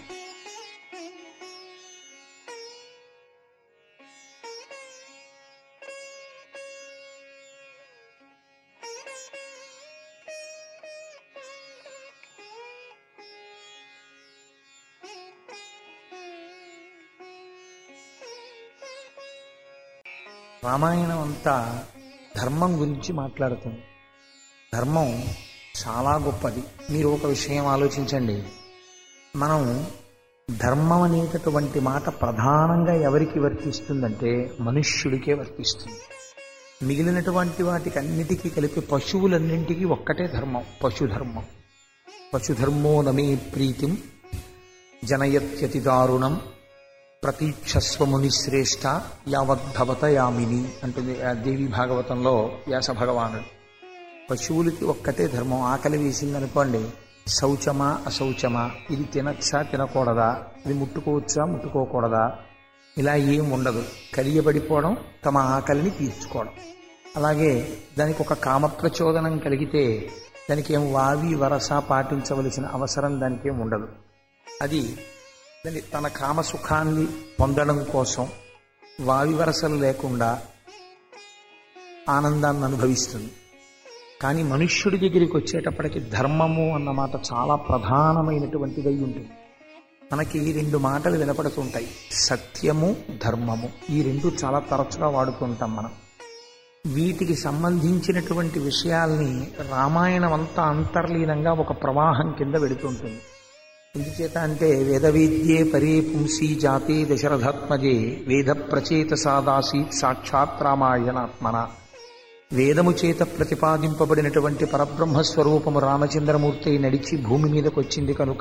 రామాయణం అంతా ధర్మం గురించి మాట్లాడుతుంది ధర్మం చాలా గొప్పది మీరు ఒక విషయం ఆలోచించండి మనం ధర్మం అనేటటువంటి మాట ప్రధానంగా ఎవరికి వర్తిస్తుందంటే మనుష్యుడికే వర్తిస్తుంది మిగిలినటువంటి వాటికి అన్నిటికీ కలిపి పశువులన్నింటికీ ఒక్కటే ధర్మం పశుధర్మం పశుధర్మో నమే ప్రీతిం జనయత్యతి దారుణం ప్రతీక్షస్వ మునిశ్రేష్ఠ యావద్భవత యామిని అంటుంది ఆ దేవి భాగవతంలో వ్యాస భగవానుడు పశువులకి ఒక్కటే ధర్మం ఆకలి వేసిందనుకోండి శౌచమా అశౌచమా ఇది తినచ్చా తినకూడదా ఇది ముట్టుకోవచ్చా ముట్టుకోకూడదా ఇలా ఏం ఉండదు కలియబడిపోవడం తమ ఆకలిని తీర్చుకోవడం అలాగే దానికి ఒక కామప్రచోదనం కలిగితే దానికి ఏం వావి వరస పాటించవలసిన అవసరం దానికి ఏం ఉండదు అది దాని తన కామసుఖాన్ని పొందడం కోసం వావి వరసలు లేకుండా ఆనందాన్ని అనుభవిస్తుంది కానీ మనుష్యుడి దగ్గరికి వచ్చేటప్పటికి ధర్మము అన్న మాట చాలా ప్రధానమైనటువంటిదై ఉంటుంది మనకి రెండు మాటలు వినపడుతుంటాయి సత్యము ధర్మము ఈ రెండు చాలా తరచుగా వాడుతుంటాం మనం వీటికి సంబంధించినటువంటి విషయాల్ని రామాయణం అంతా అంతర్లీనంగా ఒక ప్రవాహం కింద వెడుతుంటుంది ఎందుచేత అంటే వేద విద్యే పరే పుంసి జాతే దశరథాత్మజే వేద ప్రచేత సాదాసి సాక్షాత్ రామాయణాత్మన వేదము చేత ప్రతిపాదింపబడినటువంటి పరబ్రహ్మ స్వరూపము రామచంద్రమూర్తి నడిచి భూమి మీదకి వచ్చింది కనుక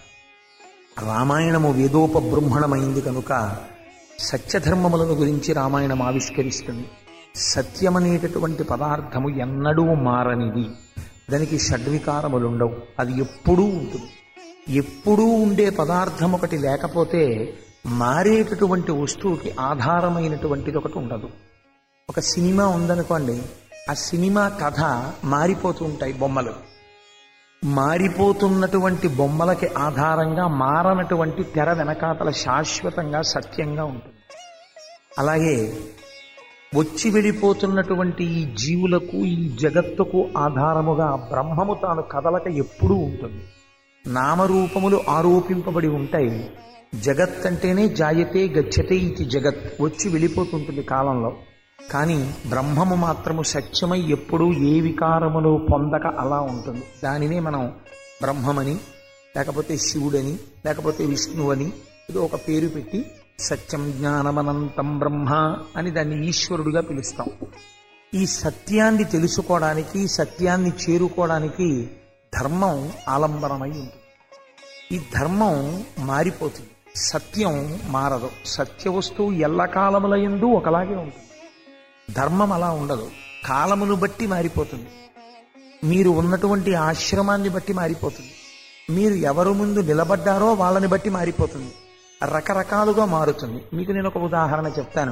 రామాయణము వేదోపబృంహణమైంది కనుక సత్యధర్మములను గురించి రామాయణం ఆవిష్కరిస్తుంది సత్యమనేటటువంటి పదార్థము ఎన్నడూ మారనిది దానికి షడ్వికారములుండవు అది ఎప్పుడూ ఉంటుంది ఎప్పుడూ ఉండే పదార్థం ఒకటి లేకపోతే మారేటటువంటి వస్తువుకి ఆధారమైనటువంటిది ఒకటి ఉండదు ఒక సినిమా ఉందనుకోండి ఆ సినిమా కథ మారిపోతూ ఉంటాయి బొమ్మలు మారిపోతున్నటువంటి బొమ్మలకి ఆధారంగా మారనటువంటి తెర వెనకాతల శాశ్వతంగా సత్యంగా ఉంటుంది అలాగే వచ్చి వెళ్ళిపోతున్నటువంటి ఈ జీవులకు ఈ జగత్తుకు ఆధారముగా బ్రహ్మము తాను కదలక ఎప్పుడూ ఉంటుంది నామరూపములు ఆరోపింపబడి ఉంటాయి జగత్ అంటేనే జాయతే గచ్చతే ఇది జగత్ వచ్చి వెళ్ళిపోతుంటుంది కాలంలో కానీ బ్రహ్మము మాత్రము సత్యమై ఎప్పుడూ ఏ వికారములు పొందక అలా ఉంటుంది దానినే మనం బ్రహ్మమని లేకపోతే శివుడని లేకపోతే విష్ణువని ఏదో ఒక పేరు పెట్టి సత్యం జ్ఞానమనంతం బ్రహ్మ అని దాన్ని ఈశ్వరుడుగా పిలుస్తాం ఈ సత్యాన్ని తెలుసుకోవడానికి సత్యాన్ని చేరుకోవడానికి ధర్మం ఆలంబనమై ఉంటుంది ఈ ధర్మం మారిపోతుంది సత్యం మారదు సత్య వస్తువు ఎల్లకాలముల ఎందు ఒకలాగే ఉంటుంది ధర్మం అలా ఉండదు కాలమును బట్టి మారిపోతుంది మీరు ఉన్నటువంటి ఆశ్రమాన్ని బట్టి మారిపోతుంది మీరు ఎవరు ముందు నిలబడ్డారో వాళ్ళని బట్టి మారిపోతుంది రకరకాలుగా మారుతుంది మీకు నేను ఒక ఉదాహరణ చెప్తాను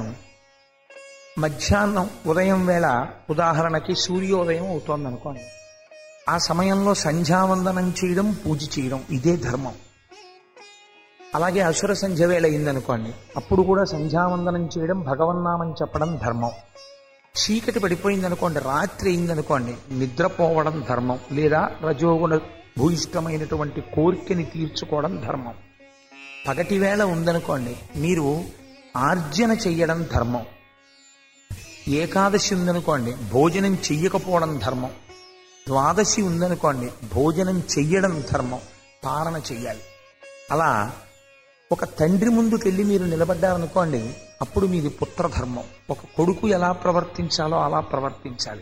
మధ్యాహ్నం ఉదయం వేళ ఉదాహరణకి సూర్యోదయం అవుతోంది అనుకోండి ఆ సమయంలో సంధ్యావందనం చేయడం పూజ చేయడం ఇదే ధర్మం అలాగే అసుర సంధ్య వేళ అయిందనుకోండి అప్పుడు కూడా సంధ్యావందనం చేయడం భగవన్నామని చెప్పడం ధర్మం చీకటి పడిపోయింది అనుకోండి రాత్రి అయిందనుకోండి నిద్రపోవడం ధర్మం లేదా రజోగుణ భూయిష్టమైనటువంటి కోరికని తీర్చుకోవడం ధర్మం పగటి వేళ ఉందనుకోండి మీరు ఆర్జన చెయ్యడం ధర్మం ఏకాదశి ఉందనుకోండి భోజనం చెయ్యకపోవడం ధర్మం ద్వాదశి ఉందనుకోండి భోజనం చెయ్యడం ధర్మం పాలన చెయ్యాలి అలా ఒక తండ్రి ముందుకెళ్ళి మీరు నిలబడ్డారనుకోండి అప్పుడు మీది పుత్రధర్మం ఒక కొడుకు ఎలా ప్రవర్తించాలో అలా ప్రవర్తించాలి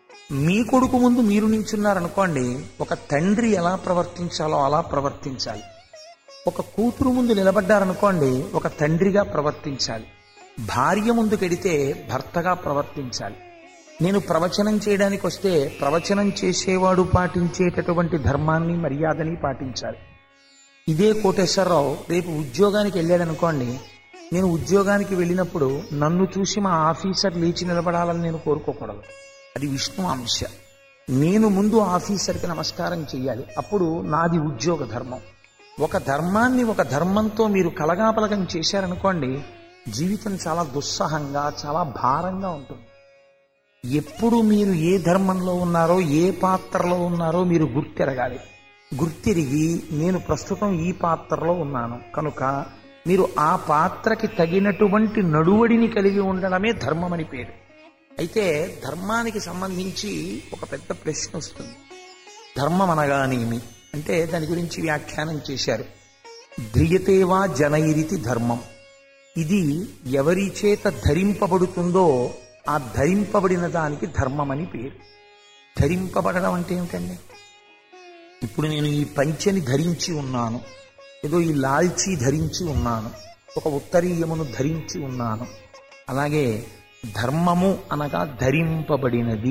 మీ కొడుకు ముందు మీరు నించున్నారనుకోండి ఒక తండ్రి ఎలా ప్రవర్తించాలో అలా ప్రవర్తించాలి ఒక కూతురు ముందు నిలబడ్డారనుకోండి ఒక తండ్రిగా ప్రవర్తించాలి భార్య ముందుకెడితే భర్తగా ప్రవర్తించాలి నేను ప్రవచనం చేయడానికి వస్తే ప్రవచనం చేసేవాడు పాటించేటటువంటి ధర్మాన్ని మర్యాదని పాటించాలి ఇదే కోటేశ్వరరావు రేపు ఉద్యోగానికి వెళ్ళాడనుకోండి నేను ఉద్యోగానికి వెళ్ళినప్పుడు నన్ను చూసి మా ఆఫీసర్ లేచి నిలబడాలని నేను కోరుకోకూడదు అది విష్ణు అంశ నేను ముందు ఆఫీసర్కి నమస్కారం చెయ్యాలి అప్పుడు నాది ఉద్యోగ ధర్మం ఒక ధర్మాన్ని ఒక ధర్మంతో మీరు కలగాపలగం చేశారనుకోండి జీవితం చాలా దుస్సహంగా చాలా భారంగా ఉంటుంది ఎప్పుడు మీరు ఏ ధర్మంలో ఉన్నారో ఏ పాత్రలో ఉన్నారో మీరు గుర్తెరగాలి గుర్తిరిగి నేను ప్రస్తుతం ఈ పాత్రలో ఉన్నాను కనుక మీరు ఆ పాత్రకి తగినటువంటి నడువడిని కలిగి ఉండడమే ధర్మం అని పేరు అయితే ధర్మానికి సంబంధించి ఒక పెద్ద ప్రశ్న వస్తుంది ధర్మం అనగానేమి అంటే దాని గురించి వ్యాఖ్యానం చేశారు ధ్రియతేవా జనైరితి ధర్మం ఇది ఎవరి చేత ధరింపబడుతుందో ఆ ధరింపబడిన దానికి ధర్మం అని పేరు ధరింపబడడం అంటే ఏమిటండి ఇప్పుడు నేను ఈ పంచెని ధరించి ఉన్నాను ఏదో ఈ లాల్చీ ధరించి ఉన్నాను ఒక ఉత్తరీయమును ధరించి ఉన్నాను అలాగే ధర్మము అనగా ధరింపబడినది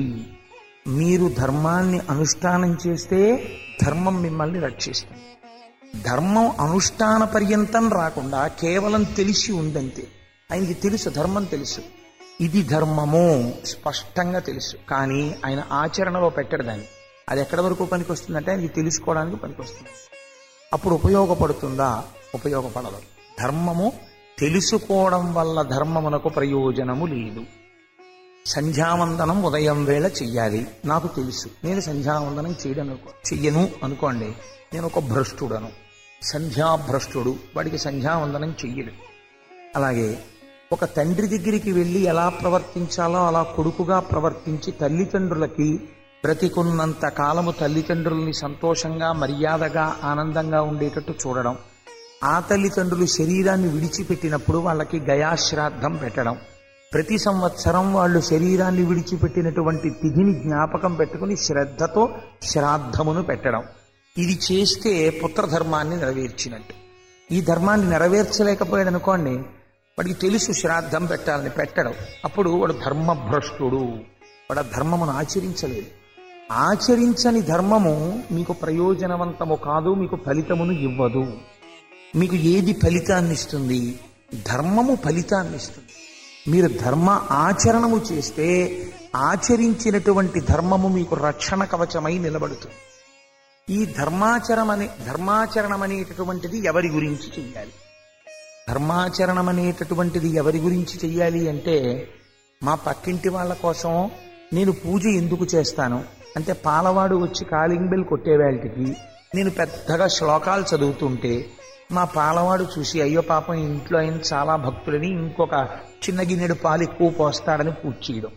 మీరు ధర్మాన్ని అనుష్ఠానం చేస్తే ధర్మం మిమ్మల్ని రక్షిస్తుంది ధర్మం అనుష్ఠాన పర్యంతం రాకుండా కేవలం తెలిసి ఉందంతే ఆయనకి తెలుసు ధర్మం తెలుసు ఇది ధర్మము స్పష్టంగా తెలుసు కానీ ఆయన ఆచరణలో పెట్టడు దాన్ని అది ఎక్కడి వరకు పనికి వస్తుందంటే ఆయనకి తెలుసుకోవడానికి పనికి వస్తుంది అప్పుడు ఉపయోగపడుతుందా ఉపయోగపడదు ధర్మము తెలుసుకోవడం వల్ల ధర్మమునకు ప్రయోజనము లేదు సంధ్యావందనం ఉదయం వేళ చెయ్యాలి నాకు తెలుసు నేను సంధ్యావందనం చేయడం అనుకో చెయ్యను అనుకోండి నేను ఒక భ్రష్టుడను సంధ్యాభ్రష్టుడు వాడికి సంధ్యావందనం చెయ్యడు అలాగే ఒక తండ్రి దగ్గరికి వెళ్ళి ఎలా ప్రవర్తించాలో అలా కొడుకుగా ప్రవర్తించి తల్లిదండ్రులకి బ్రతికున్నంత కాలము తల్లిదండ్రుల్ని సంతోషంగా మర్యాదగా ఆనందంగా ఉండేటట్టు చూడడం ఆ తల్లిదండ్రులు శరీరాన్ని విడిచిపెట్టినప్పుడు వాళ్ళకి గయాశ్రాద్ధం పెట్టడం ప్రతి సంవత్సరం వాళ్ళు శరీరాన్ని విడిచిపెట్టినటువంటి తిథిని జ్ఞాపకం పెట్టుకుని శ్రద్ధతో శ్రాద్ధమును పెట్టడం ఇది చేస్తే పుత్రధర్మాన్ని నెరవేర్చినట్టు ఈ ధర్మాన్ని నెరవేర్చలేకపోయాడు అనుకోండి వాడికి తెలుసు శ్రాద్ధం పెట్టాలని పెట్టడం అప్పుడు వాడు ధర్మభ్రష్టుడు వాడు ఆ ధర్మమును ఆచరించలేదు ఆచరించని ధర్మము మీకు ప్రయోజనవంతము కాదు మీకు ఫలితమును ఇవ్వదు మీకు ఏది ఫలితాన్ని ఇస్తుంది ధర్మము ఫలితాన్ని ఇస్తుంది మీరు ధర్మ ఆచరణము చేస్తే ఆచరించినటువంటి ధర్మము మీకు రక్షణ కవచమై నిలబడుతుంది ఈ ధర్మాచరం అనే ధర్మాచరణం అనేటటువంటిది ఎవరి గురించి చెయ్యాలి ధర్మాచరణం అనేటటువంటిది ఎవరి గురించి చెయ్యాలి అంటే మా పక్కింటి వాళ్ళ కోసం నేను పూజ ఎందుకు చేస్తాను అంటే పాలవాడు వచ్చి కాలింగ్ బెల్ కొట్టేవాళ్ళకి నేను పెద్దగా శ్లోకాలు చదువుతుంటే మా పాలవాడు చూసి అయ్యో పాపం ఇంట్లో ఆయన చాలా భక్తులని ఇంకొక చిన్న గిన్నెడు పాలు ఎక్కువ పోస్తాడని పూజ చేయడం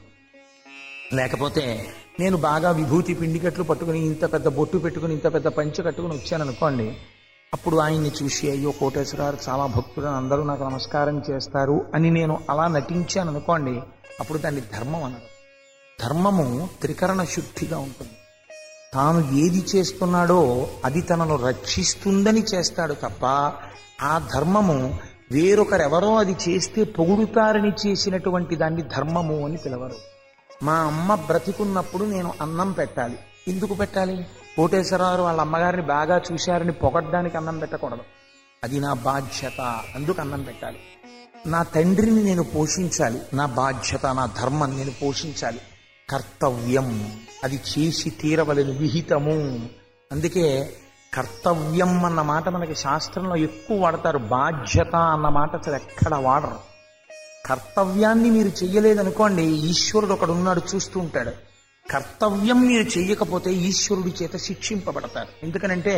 లేకపోతే నేను బాగా విభూతి పిండికట్లు పట్టుకుని ఇంత పెద్ద బొట్టు పెట్టుకుని ఇంత పెద్ద పంచె కట్టుకుని వచ్చాను అనుకోండి అప్పుడు ఆయన్ని చూసి అయ్యో కోటేశ్వరారు చాలా భక్తులు అందరూ నాకు నమస్కారం చేస్తారు అని నేను అలా నటించాను అనుకోండి అప్పుడు దాన్ని ధర్మం అనరు ధర్మము త్రికరణ శుద్ధిగా ఉంటుంది తాను ఏది చేస్తున్నాడో అది తనను రక్షిస్తుందని చేస్తాడు తప్ప ఆ ధర్మము వేరొకరెవరో అది చేస్తే పొగుడుతారని చేసినటువంటి దాన్ని ధర్మము అని పిలవరు మా అమ్మ బ్రతికున్నప్పుడు నేను అన్నం పెట్టాలి ఎందుకు పెట్టాలి కోటేశ్వరరావు వాళ్ళ అమ్మగారిని బాగా చూశారని పొగడ్డానికి అన్నం పెట్టకూడదు అది నా బాధ్యత అందుకు అన్నం పెట్టాలి నా తండ్రిని నేను పోషించాలి నా బాధ్యత నా ధర్మం నేను పోషించాలి కర్తవ్యం అది చేసి తీరవలని విహితము అందుకే కర్తవ్యం అన్న మాట మనకి శాస్త్రంలో ఎక్కువ వాడతారు బాధ్యత అన్న మాట అసలు ఎక్కడ వాడరు కర్తవ్యాన్ని మీరు చెయ్యలేదనుకోండి ఈశ్వరుడు ఒకడు ఉన్నాడు చూస్తూ ఉంటాడు కర్తవ్యం మీరు చెయ్యకపోతే ఈశ్వరుడి చేత శిక్షింపబడతారు ఎందుకనంటే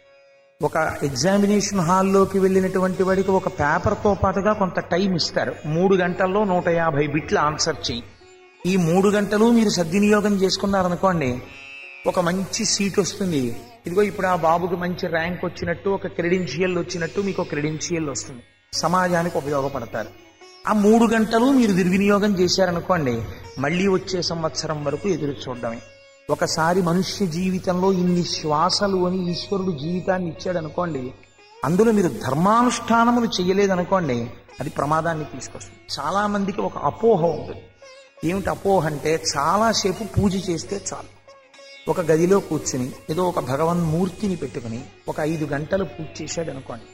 ఒక ఎగ్జామినేషన్ హాల్లోకి వెళ్ళినటువంటి వాడికి ఒక పేపర్తో పాటుగా కొంత టైం ఇస్తారు మూడు గంటల్లో నూట యాభై బిట్లు ఆన్సర్ చెయ్యి ఈ మూడు గంటలు మీరు సద్వినియోగం చేసుకున్నారనుకోండి ఒక మంచి సీట్ వస్తుంది ఇదిగో ఇప్పుడు ఆ బాబుకి మంచి ర్యాంక్ వచ్చినట్టు ఒక క్రెడెన్షియల్ వచ్చినట్టు మీకు ఒక క్రెడెన్షియల్ వస్తుంది సమాజానికి ఉపయోగపడతారు ఆ మూడు గంటలు మీరు దుర్వినియోగం చేశారనుకోండి మళ్ళీ వచ్చే సంవత్సరం వరకు ఎదురు చూడడమే ఒకసారి మనుష్య జీవితంలో ఇన్ని శ్వాసలు అని ఈశ్వరుడు జీవితాన్ని ఇచ్చాడు అనుకోండి అందులో మీరు ధర్మానుష్ఠానములు చేయలేదనుకోండి అది ప్రమాదాన్ని తీసుకొస్తుంది చాలా మందికి ఒక అపోహ ఉంటుంది ఏమిటి అపోహ అంటే చాలాసేపు పూజ చేస్తే చాలు ఒక గదిలో కూర్చుని ఏదో ఒక భగవన్మూర్తిని పెట్టుకుని ఒక ఐదు గంటలు పూజ చేశాడు అనుకోండి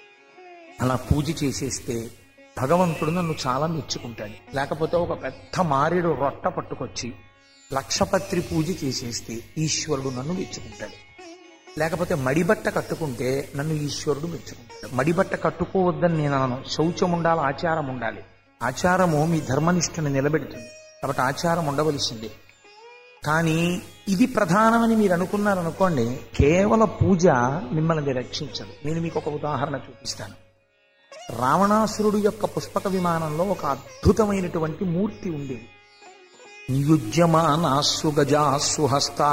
అలా పూజ చేసేస్తే భగవంతుడు నన్ను చాలా మెచ్చుకుంటాడు లేకపోతే ఒక పెద్ద మారేడు రొట్ట పట్టుకొచ్చి లక్షపత్రి పూజ చేసేస్తే ఈశ్వరుడు నన్ను మెచ్చుకుంటాడు లేకపోతే మడిబట్ట కట్టుకుంటే నన్ను ఈశ్వరుడు మెచ్చుకుంటాడు మడిబట్ట కట్టుకోవద్దని నేను అనను శౌచం ఉండాలి ఆచారం ఉండాలి ఆచారము మీ ధర్మనిష్టను నిలబెడుతుంది కాబట్టి ఆచారం ఉండవలసిందే కానీ ఇది ప్రధానమని మీరు అనుకున్నారనుకోండి కేవల పూజ మిమ్మల్ని రక్షించదు నేను మీకు ఒక ఉదాహరణ చూపిస్తాను రావణాసురుడు యొక్క పుష్పక విమానంలో ఒక అద్భుతమైనటువంటి మూర్తి ఉండేది నియుజ్యమానాస్సు గజాస్సు హస్తా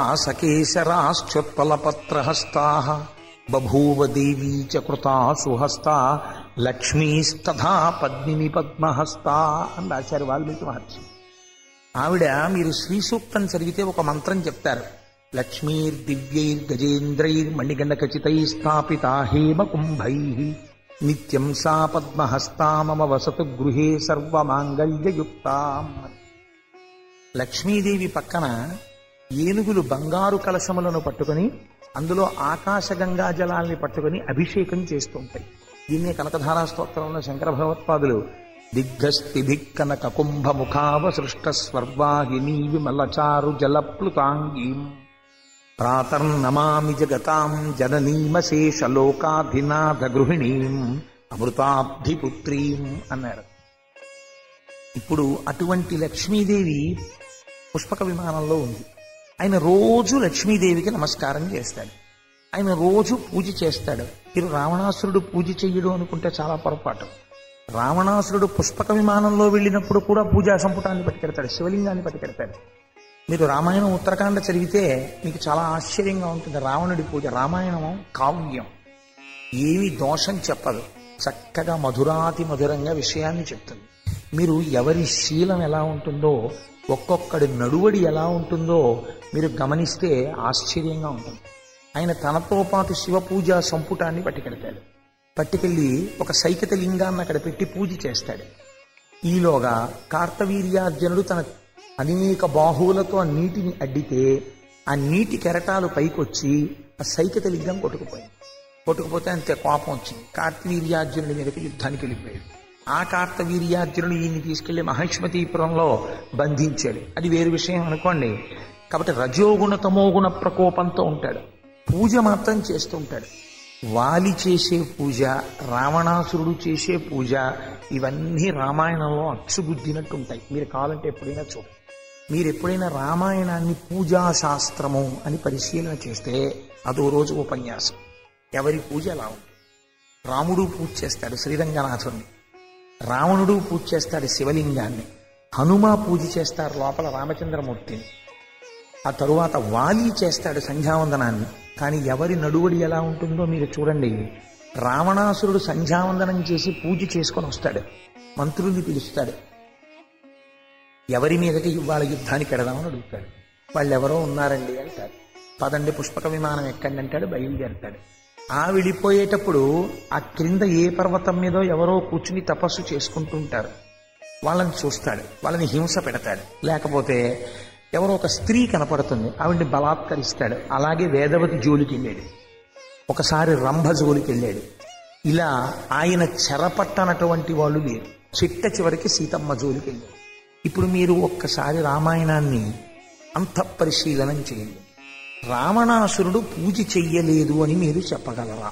సకేశరాశ్చుత్పలపత్రహస్తా బభూవ దేవీ చ కృతాసు హస్తా లక్ష్మీస్తథా పద్మిని పద్మహస్తా అని రాశారు వాల్మీకి మహర్షి ఆవిడ మీరు శ్రీ సూక్తం చదివితే ఒక మంత్రం చెప్తారు లక్ష్మీర్ దివ్యైర్ గజేంద్రైర్ మణిగండ ఖచితై స్థాపిత హేమ కుంభై నిత్యం సా పద్మహస్తా మమ వసతు గృహే సర్వమాంగళ్యయుక్తాం లక్ష్మీదేవి పక్కన ఏనుగులు బంగారు కలశములను పట్టుకొని అందులో ఆకాశగంగా జలాల్ని పట్టుకొని అభిషేకం చేస్తూ ఉంటాయి దీన్నే కనకధారా స్తోత్రంలో శంకర భగవత్పాదులు దిగ్ధస్థిభిక్కనక కుంభ ముఖావసృష్ట స్వర్వాహినీ విమలచారు జలప్లుతాంగీం ప్రాతర్నమామి జగతాం జననీమశేషలోకాధినాథ గృహిణీం అమృతాబ్ధిపుత్రీం అన్నారు ఇప్పుడు అటువంటి లక్ష్మీదేవి పుష్పక విమానంలో ఉంది ఆయన రోజు లక్ష్మీదేవికి నమస్కారం చేస్తాడు ఆయన రోజు పూజ చేస్తాడు మీరు రావణాసురుడు పూజ చెయ్యడు అనుకుంటే చాలా పొరపాటు రావణాసురుడు పుష్పక విమానంలో వెళ్ళినప్పుడు కూడా పూజా సంపుటాన్ని పట్టుకెడతాడు శివలింగాన్ని పట్టుకెడతాడు మీరు రామాయణం ఉత్తరాఖండ చదివితే మీకు చాలా ఆశ్చర్యంగా ఉంటుంది రావణుడి పూజ రామాయణం కావ్యం ఏమి దోషం చెప్పదు చక్కగా మధురాతి మధురంగా విషయాన్ని చెప్తుంది మీరు ఎవరి శీలం ఎలా ఉంటుందో ఒక్కొక్కడి నడువడి ఎలా ఉంటుందో మీరు గమనిస్తే ఆశ్చర్యంగా ఉంటుంది ఆయన తనతో పాటు శివ పూజ సంపుటాన్ని పట్టుకెడతాడు పట్టుకెళ్ళి ఒక సైకత లింగాన్ని అక్కడ పెట్టి పూజ చేస్తాడు ఈలోగా కార్తవీర్యార్జునుడు తన అనేక బాహువులతో ఆ నీటిని అడ్డితే ఆ నీటి కెరటాలు పైకొచ్చి ఆ సైకత లింగం కొట్టుకుపోయింది కొట్టుకుపోతే అంతే కోపం వచ్చింది కార్తవీర్యార్జునుడి మీదకి యుద్ధానికి వెళ్ళిపోయాడు ఆ కార్తవీర్యార్జునుడు ఈయన్ని తీసుకెళ్లి మహిష్మతీపురంలో బంధించాడు అది వేరు విషయం అనుకోండి కాబట్టి రజోగుణ తమోగుణ ప్రకోపంతో ఉంటాడు పూజ మాత్రం చేస్తూ ఉంటాడు వాలి చేసే పూజ రావణాసురుడు చేసే పూజ ఇవన్నీ రామాయణంలో అచ్చుగుద్దినట్టు ఉంటాయి మీరు కావాలంటే ఎప్పుడైనా చూడండి మీరు ఎప్పుడైనా రామాయణాన్ని పూజా శాస్త్రము అని పరిశీలన చేస్తే అదో రోజు ఉపన్యాసం ఎవరి పూజ ఎలా ఉంటుంది రాముడు పూజ చేస్తాడు శ్రీరంగనాథుణ్ణి రావణుడు పూజ చేస్తాడు శివలింగాన్ని హనుమ పూజ చేస్తారు లోపల రామచంద్రమూర్తిని ఆ తరువాత వాలి చేస్తాడు సంధ్యావందనాన్ని కానీ ఎవరి నడువడి ఎలా ఉంటుందో మీరు చూడండి రావణాసురుడు సంధ్యావందనం చేసి పూజ చేసుకొని వస్తాడు మంత్రుల్ని పిలుస్తాడు ఎవరి మీదకి ఇవాళ యుద్ధానికి ఎడదామని అడుగుతాడు వాళ్ళు ఎవరో ఉన్నారండి అంటారు పదండి పుష్పక విమానం ఎక్కండి అంటాడు బయలుదేరతాడు ఆ వెళ్ళిపోయేటప్పుడు ఆ క్రింద ఏ పర్వతం మీదో ఎవరో కూర్చుని తపస్సు చేసుకుంటూ ఉంటారు వాళ్ళని చూస్తాడు వాళ్ళని హింస పెడతాడు లేకపోతే ఎవరో ఒక స్త్రీ కనపడుతుంది ఆవిడ్ని బలాత్కరిస్తాడు అలాగే వేదవతి జోలికి వెళ్ళాడు ఒకసారి రంభ జోలికి వెళ్ళాడు ఇలా ఆయన చెరపట్టనటువంటి వాళ్ళు లేరు చిట్ట చివరికి సీతమ్మ జోలికి వెళ్ళాడు ఇప్పుడు మీరు ఒక్కసారి రామాయణాన్ని అంత పరిశీలనం చేయండి రావణాసురుడు పూజ చెయ్యలేదు అని మీరు చెప్పగలరా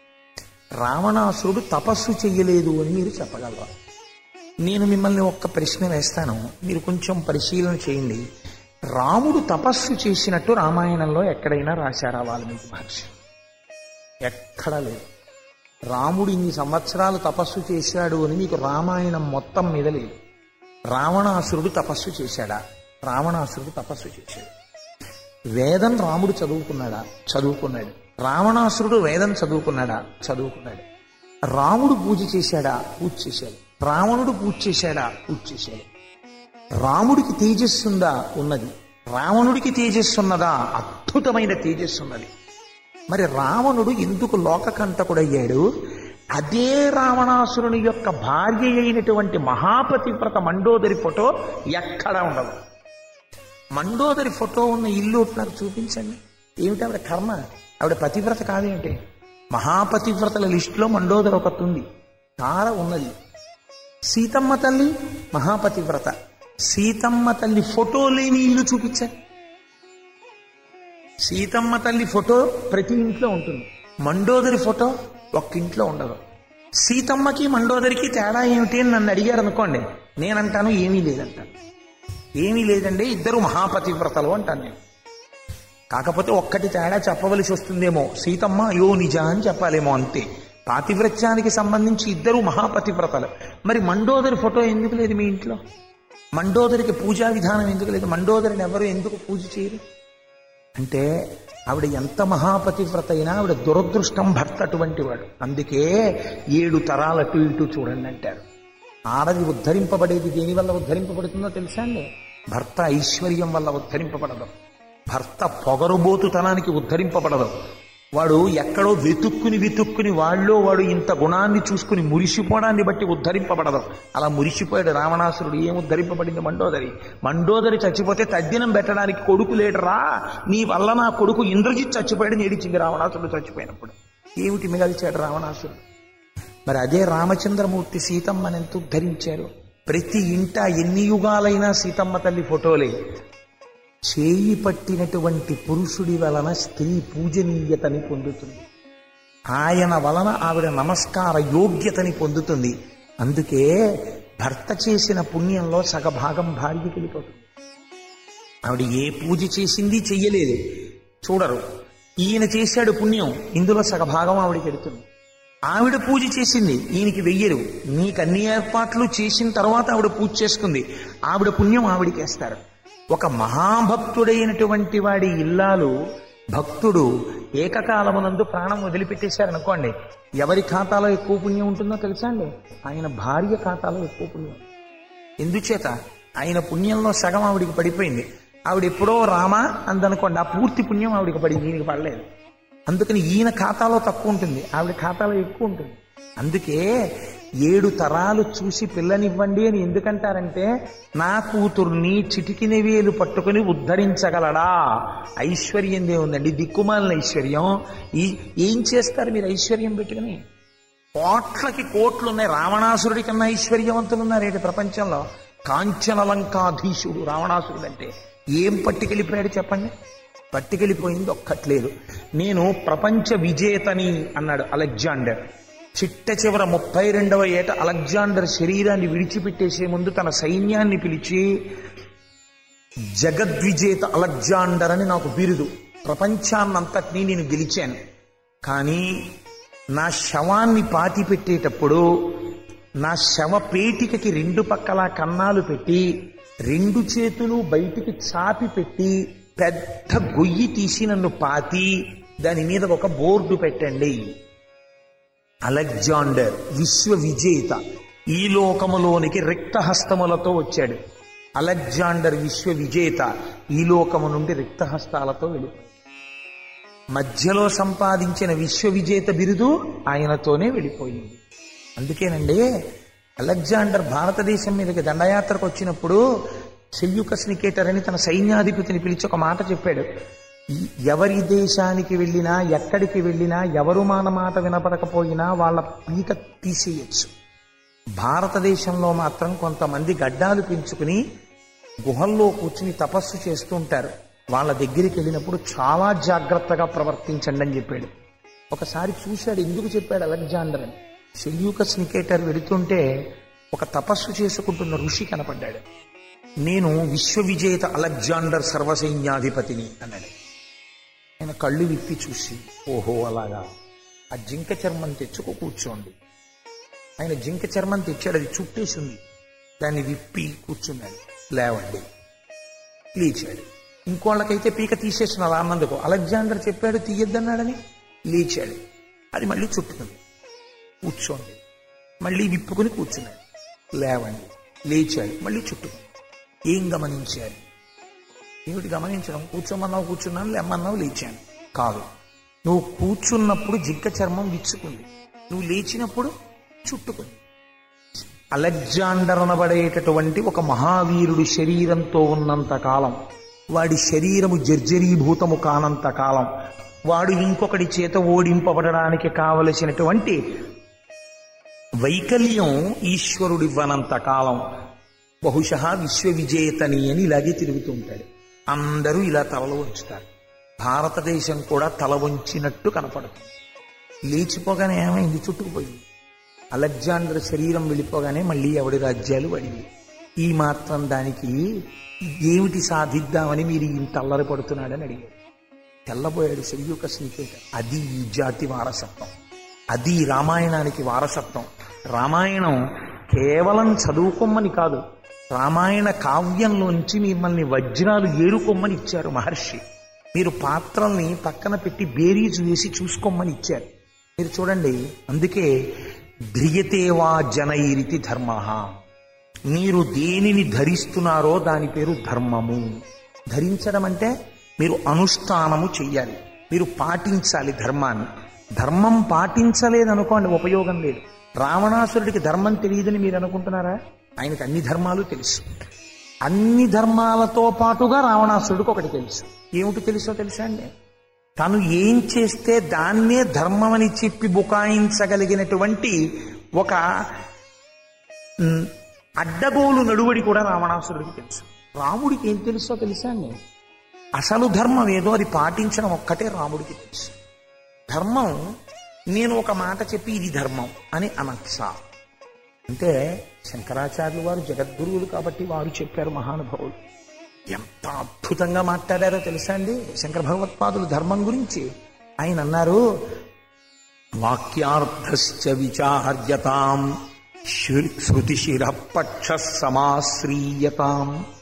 రావణాసురుడు తపస్సు చెయ్యలేదు అని మీరు చెప్పగలరా నేను మిమ్మల్ని ఒక్క ప్రశ్న వేస్తాను మీరు కొంచెం పరిశీలన చేయండి రాముడు తపస్సు చేసినట్టు రామాయణంలో ఎక్కడైనా రాశారా వాల్మీకి మహర్షి ఎక్కడా లేదు రాముడు ఇన్ని సంవత్సరాలు తపస్సు చేశాడు అని మీకు రామాయణం మొత్తం మీద లేదు రావణాసురుడు తపస్సు చేశాడా రావణాసురుడు తపస్సు చేశాడు వేదం రాముడు చదువుకున్నాడా చదువుకున్నాడు రావణాసురుడు వేదం చదువుకున్నాడా చదువుకున్నాడు రాముడు పూజ చేశాడా పూజ చేశాడు రావణుడు పూజ చేశాడా పూజ చేశాడు రాముడికి తేజస్సు ఉందా ఉన్నది రావణుడికి తేజస్సు ఉన్నదా అద్భుతమైన తేజస్సు ఉన్నది మరి రావణుడు ఎందుకు లోకకంటకుడయ్యాడు అదే రావణాసురుని యొక్క భార్య అయినటువంటి మహాపతివ్రత మండోదరి ఫోటో ఎక్కడా ఉండదు మండోదరి ఫోటో ఉన్న ఇల్లు నాకు చూపించండి ఏమిటి ఆవిడ కర్మ ఆవిడ పతివ్రత కాదేంటి మహాపతివ్రతల లిస్టులో మండోదరి ఒకటి ఉంది తార ఉన్నది సీతమ్మ తల్లి మహాపతివ్రత సీతమ్మ తల్లి ఫోటో లేని ఇల్లు చూపించండి సీతమ్మ తల్లి ఫోటో ప్రతి ఇంట్లో ఉంటుంది మండోదరి ఫోటో ఒక్క ఇంట్లో ఉండదు సీతమ్మకి మండోదరికి తేడా ఏమిటి అని నన్ను అడిగారు అనుకోండి నేనంటాను ఏమీ లేదంటాను ఏమీ లేదండి ఇద్దరు మహాపతివ్రతలు అంటాను నేను కాకపోతే ఒక్కటి తేడా చెప్పవలసి వస్తుందేమో సీతమ్మ అయ్యో నిజా అని చెప్పాలేమో అంతే పాతివ్రత్యానికి సంబంధించి ఇద్దరు మహాపతివ్రతలు మరి మండోదరి ఫోటో ఎందుకు లేదు మీ ఇంట్లో మండోదరికి పూజా విధానం ఎందుకు లేదు మండోదరిని ఎవరు ఎందుకు పూజ చేయరు అంటే ఆవిడ ఎంత మహాపతివ్రత అయినా ఆవిడ దురదృష్టం భర్త అటువంటి వాడు అందుకే ఏడు తరాల అటు ఇటు చూడండి అంటారు ఆడది ఉద్ధరింపబడేది దేని వల్ల ఉద్ధరింపబడుతుందో తెలుసా అండి భర్త ఐశ్వర్యం వల్ల ఉద్ధరింపబడదు భర్త పొగరుబోతుతనానికి ఉద్ధరింపబడదు వాడు ఎక్కడో వెతుక్కుని వెతుక్కుని వాళ్ళో వాడు ఇంత గుణాన్ని చూసుకుని మురిసిపోవడాన్ని బట్టి ఉద్ధరింపబడదు అలా మురిసిపోయాడు రావణాసురుడు ఏం ఉద్ధరింపబడింది మండోదరి మండోదరి చచ్చిపోతే తద్దినం పెట్టడానికి కొడుకు లేడరా నీ వల్ల నా కొడుకు ఇంద్రజిత్ చచ్చిపోయాడు నేడిచింది రావణాసురుడు చచ్చిపోయినప్పుడు ఏమిటి మిగల్చాడు రావణాసురుడు మరి అదే రామచంద్రమూర్తి సీతమ్మని ఎంత ఉద్ధరించారు ప్రతి ఇంట ఎన్ని యుగాలైనా సీతమ్మ తల్లి ఫోటోలే చేయి పట్టినటువంటి పురుషుడి వలన స్త్రీ పూజనీయతని పొందుతుంది ఆయన వలన ఆవిడ నమస్కార యోగ్యతని పొందుతుంది అందుకే భర్త చేసిన పుణ్యంలో సగభాగం భార్యకి వెళ్ళిపోతుంది ఆవిడ ఏ పూజ చేసింది చెయ్యలేదు చూడరు ఈయన చేశాడు పుణ్యం ఇందులో సగభాగం ఆవిడకి వెడుతుంది ఆవిడ పూజ చేసింది ఈయనకి వెయ్యరు నీకు అన్ని ఏర్పాట్లు చేసిన తర్వాత ఆవిడ పూజ చేసుకుంది ఆవిడ పుణ్యం ఆవిడకేస్తారు ఒక మహాభక్తుడైనటువంటి వాడి ఇల్లాలు భక్తుడు ఏకకాలమునందు ప్రాణం వదిలిపెట్టేశారనుకోండి ఎవరి ఖాతాలో ఎక్కువ పుణ్యం ఉంటుందో తెలుసా అండి ఆయన భార్య ఖాతాలో ఎక్కువ పుణ్యం ఎందుచేత ఆయన పుణ్యంలో సగం ఆవిడికి పడిపోయింది ఆవిడ ఎప్పుడో రామా అందనుకోండి ఆ పూర్తి పుణ్యం ఆవిడికి పడింది ఈయనకి పడలేదు అందుకని ఈయన ఖాతాలో తక్కువ ఉంటుంది ఆవిడ ఖాతాలో ఎక్కువ ఉంటుంది అందుకే ఏడు తరాలు చూసి పిల్లనివ్వండి అని ఎందుకంటారంటే నా కూతుర్ని చిటికిన వేలు పట్టుకుని ఉద్ధరించగలడా ఐశ్వర్యం ఉందండి దిక్కుమాలిన ఐశ్వర్యం ఈ ఏం చేస్తారు మీరు ఐశ్వర్యం పెట్టుకుని కోట్లకి కోట్లు ఉన్నాయి రావణాసురుడి కన్నా ఐశ్వర్యవంతులు ఉన్నారేంటి ప్రపంచంలో కాంచనలంకాధీశుడు రావణాసురుడు అంటే ఏం పట్టుకెళ్ళిపోయాడు చెప్పండి పట్టుకెళ్ళిపోయింది ఒక్కట్లేదు నేను ప్రపంచ విజేతని అన్నాడు అలెగ్జాండర్ చిట్ట చివర ముప్పై రెండవ ఏట అలెగ్జాండర్ శరీరాన్ని విడిచిపెట్టేసే ముందు తన సైన్యాన్ని పిలిచి జగద్విజేత అలెగ్జాండర్ అని నాకు బిరుదు ప్రపంచాన్నంతటినీ నేను గెలిచాను కానీ నా శవాన్ని పాతి పెట్టేటప్పుడు నా శవ పేటికకి రెండు పక్కల కన్నాలు పెట్టి రెండు చేతులు బయటికి చాపి పెట్టి పెద్ద గొయ్యి తీసి నన్ను పాతి దాని మీద ఒక బోర్డు పెట్టండి అలెగ్జాండర్ విశ్వ విజేత ఈ లోకములోనికి రిక్త హస్తములతో వచ్చాడు అలెగ్జాండర్ విశ్వ విజేత ఈ లోకము నుండి రిక్త హస్తాలతో వెళ్ళిపోయాడు మధ్యలో సంపాదించిన విశ్వ విజేత బిరుదు ఆయనతోనే వెళ్ళిపోయింది అందుకేనండి అలెగ్జాండర్ భారతదేశం మీదకి దండయాత్రకు వచ్చినప్పుడు సెల్యూకస్ నికేటర్ అని తన సైన్యాధిపతిని పిలిచి ఒక మాట చెప్పాడు ఈ- ఎవరి దేశానికి వెళ్ళినా ఎక్కడికి వెళ్ళినా ఎవరు మన మాట వినపడకపోయినా వాళ్ళ పీక తీసేయచ్చు భారతదేశంలో మాత్రం కొంతమంది గడ్డాలు పెంచుకుని గుహల్లో కూర్చుని తపస్సు చేస్తూ ఉంటారు వాళ్ళ దగ్గరికి వెళ్ళినప్పుడు చాలా జాగ్రత్తగా ప్రవర్తించండి అని చెప్పాడు ఒకసారి చూశాడు ఎందుకు చెప్పాడు అలెగ్జాండర్ అని సెల్యూకస్ నికేటర్ వెళుతుంటే ఒక తపస్సు చేసుకుంటున్న ఋషి కనపడ్డాడు నేను విశ్వ విజేత అలెగ్జాండర్ సర్వసైన్యాధిపతిని అన్నాడు ఆయన కళ్ళు విప్పి చూసి ఓహో అలాగా ఆ జింక చర్మం తెచ్చుకో కూర్చోండి ఆయన జింక చర్మం తెచ్చాడు అది చుట్టేసి ఉంది దాన్ని విప్పి కూర్చున్నాడు లేవండి లేచాడు ఇంకోళ్ళకైతే పీక తీసేస్తున్నారు అన్నందుకు అలెగ్జాండర్ చెప్పాడు తీయద్దన్నాడని లేచాడు అది మళ్ళీ చుట్టుకుంది కూర్చోండి మళ్ళీ విప్పుకుని కూర్చున్నాడు లేవండి లేచాడు మళ్ళీ చుట్టుకుంది ఏం గమనించాడు ఏమిటి గమనించడం కూర్చోమన్నావు కూర్చున్నాను లేమన్నావు లేచాను కాదు నువ్వు కూర్చున్నప్పుడు జిగ్గ చర్మం విచ్చుకుంది నువ్వు లేచినప్పుడు చుట్టుకుంది అలెగ్జాండర్ అనబడేటటువంటి ఒక మహావీరుడు శరీరంతో ఉన్నంత కాలం వాడి శరీరము జర్జరీభూతము కానంత కాలం వాడు ఇంకొకటి చేత ఓడింపబడడానికి కావలసినటువంటి వైకల్యం ఈశ్వరుడివ్వనంత కాలం బహుశా విశ్వ విజేతని అని ఇలాగే తిరుగుతూ ఉంటాడు అందరూ ఇలా తలలు వంచుతారు భారతదేశం కూడా తల వంచినట్టు కనపడుతుంది లేచిపోగానే ఏమైంది చుట్టుకుపోయింది అలెగ్జాండర్ శరీరం వెళ్ళిపోగానే మళ్ళీ ఎవడి రాజ్యాలు పడింది ఈ మాత్రం దానికి ఏమిటి సాధిద్దామని మీరు ఇంత అల్లరి పడుతున్నాడని అడిగాడు తెల్లబోయాడు సెల్యూకస్ నికేత అది ఈ జాతి వారసత్వం అది రామాయణానికి వారసత్వం రామాయణం కేవలం చదువుకోమ్మని కాదు రామాయణ కావ్యంలోంచి మిమ్మల్ని వజ్రాలు ఏరుకోమ్మని ఇచ్చారు మహర్షి మీరు పాత్రల్ని పక్కన పెట్టి బేరీజు వేసి చూసుకోమని ఇచ్చారు మీరు చూడండి అందుకే ధ్రియతేవా జనైరితి ధర్మ మీరు దేనిని ధరిస్తున్నారో దాని పేరు ధర్మము ధరించడం అంటే మీరు అనుష్ఠానము చెయ్యాలి మీరు పాటించాలి ధర్మాన్ని ధర్మం పాటించలేదనుకోండి ఉపయోగం లేదు రావణాసురుడికి ధర్మం తెలియదని మీరు అనుకుంటున్నారా ఆయనకి అన్ని ధర్మాలు తెలుసు అన్ని ధర్మాలతో పాటుగా రావణాసురుడికి ఒకటి తెలుసు ఏమిటి తెలుసో తెలుసా అండి తను ఏం చేస్తే దాన్నే ధర్మమని చెప్పి బుకాయించగలిగినటువంటి ఒక మ్, అడ్డగోలు నడువడి కూడా రావణాసురుడికి తెలుసు రాముడికి ఏం తెలుసో తెలుసా అండి అసలు ధర్మం ఏదో అది పాటించడం ఒక్కటే రాముడికి తెలుసు ధర్మం నేను ఒక మాట చెప్పి ఇది ధర్మం అని అనొచ్చా అంటే శంకరాచార్యులు వారు జగద్గురువులు కాబట్టి వారు చెప్పారు మహానుభావులు ఎంత అద్భుతంగా మాట్లాడారో తెలుసా అండి శంకర భగవత్పాదులు ధర్మం గురించి ఆయన అన్నారు వాక్యార్థశ్చ విచార్యతాం శృతిశిర పక్ష సమాశ్రీయతాం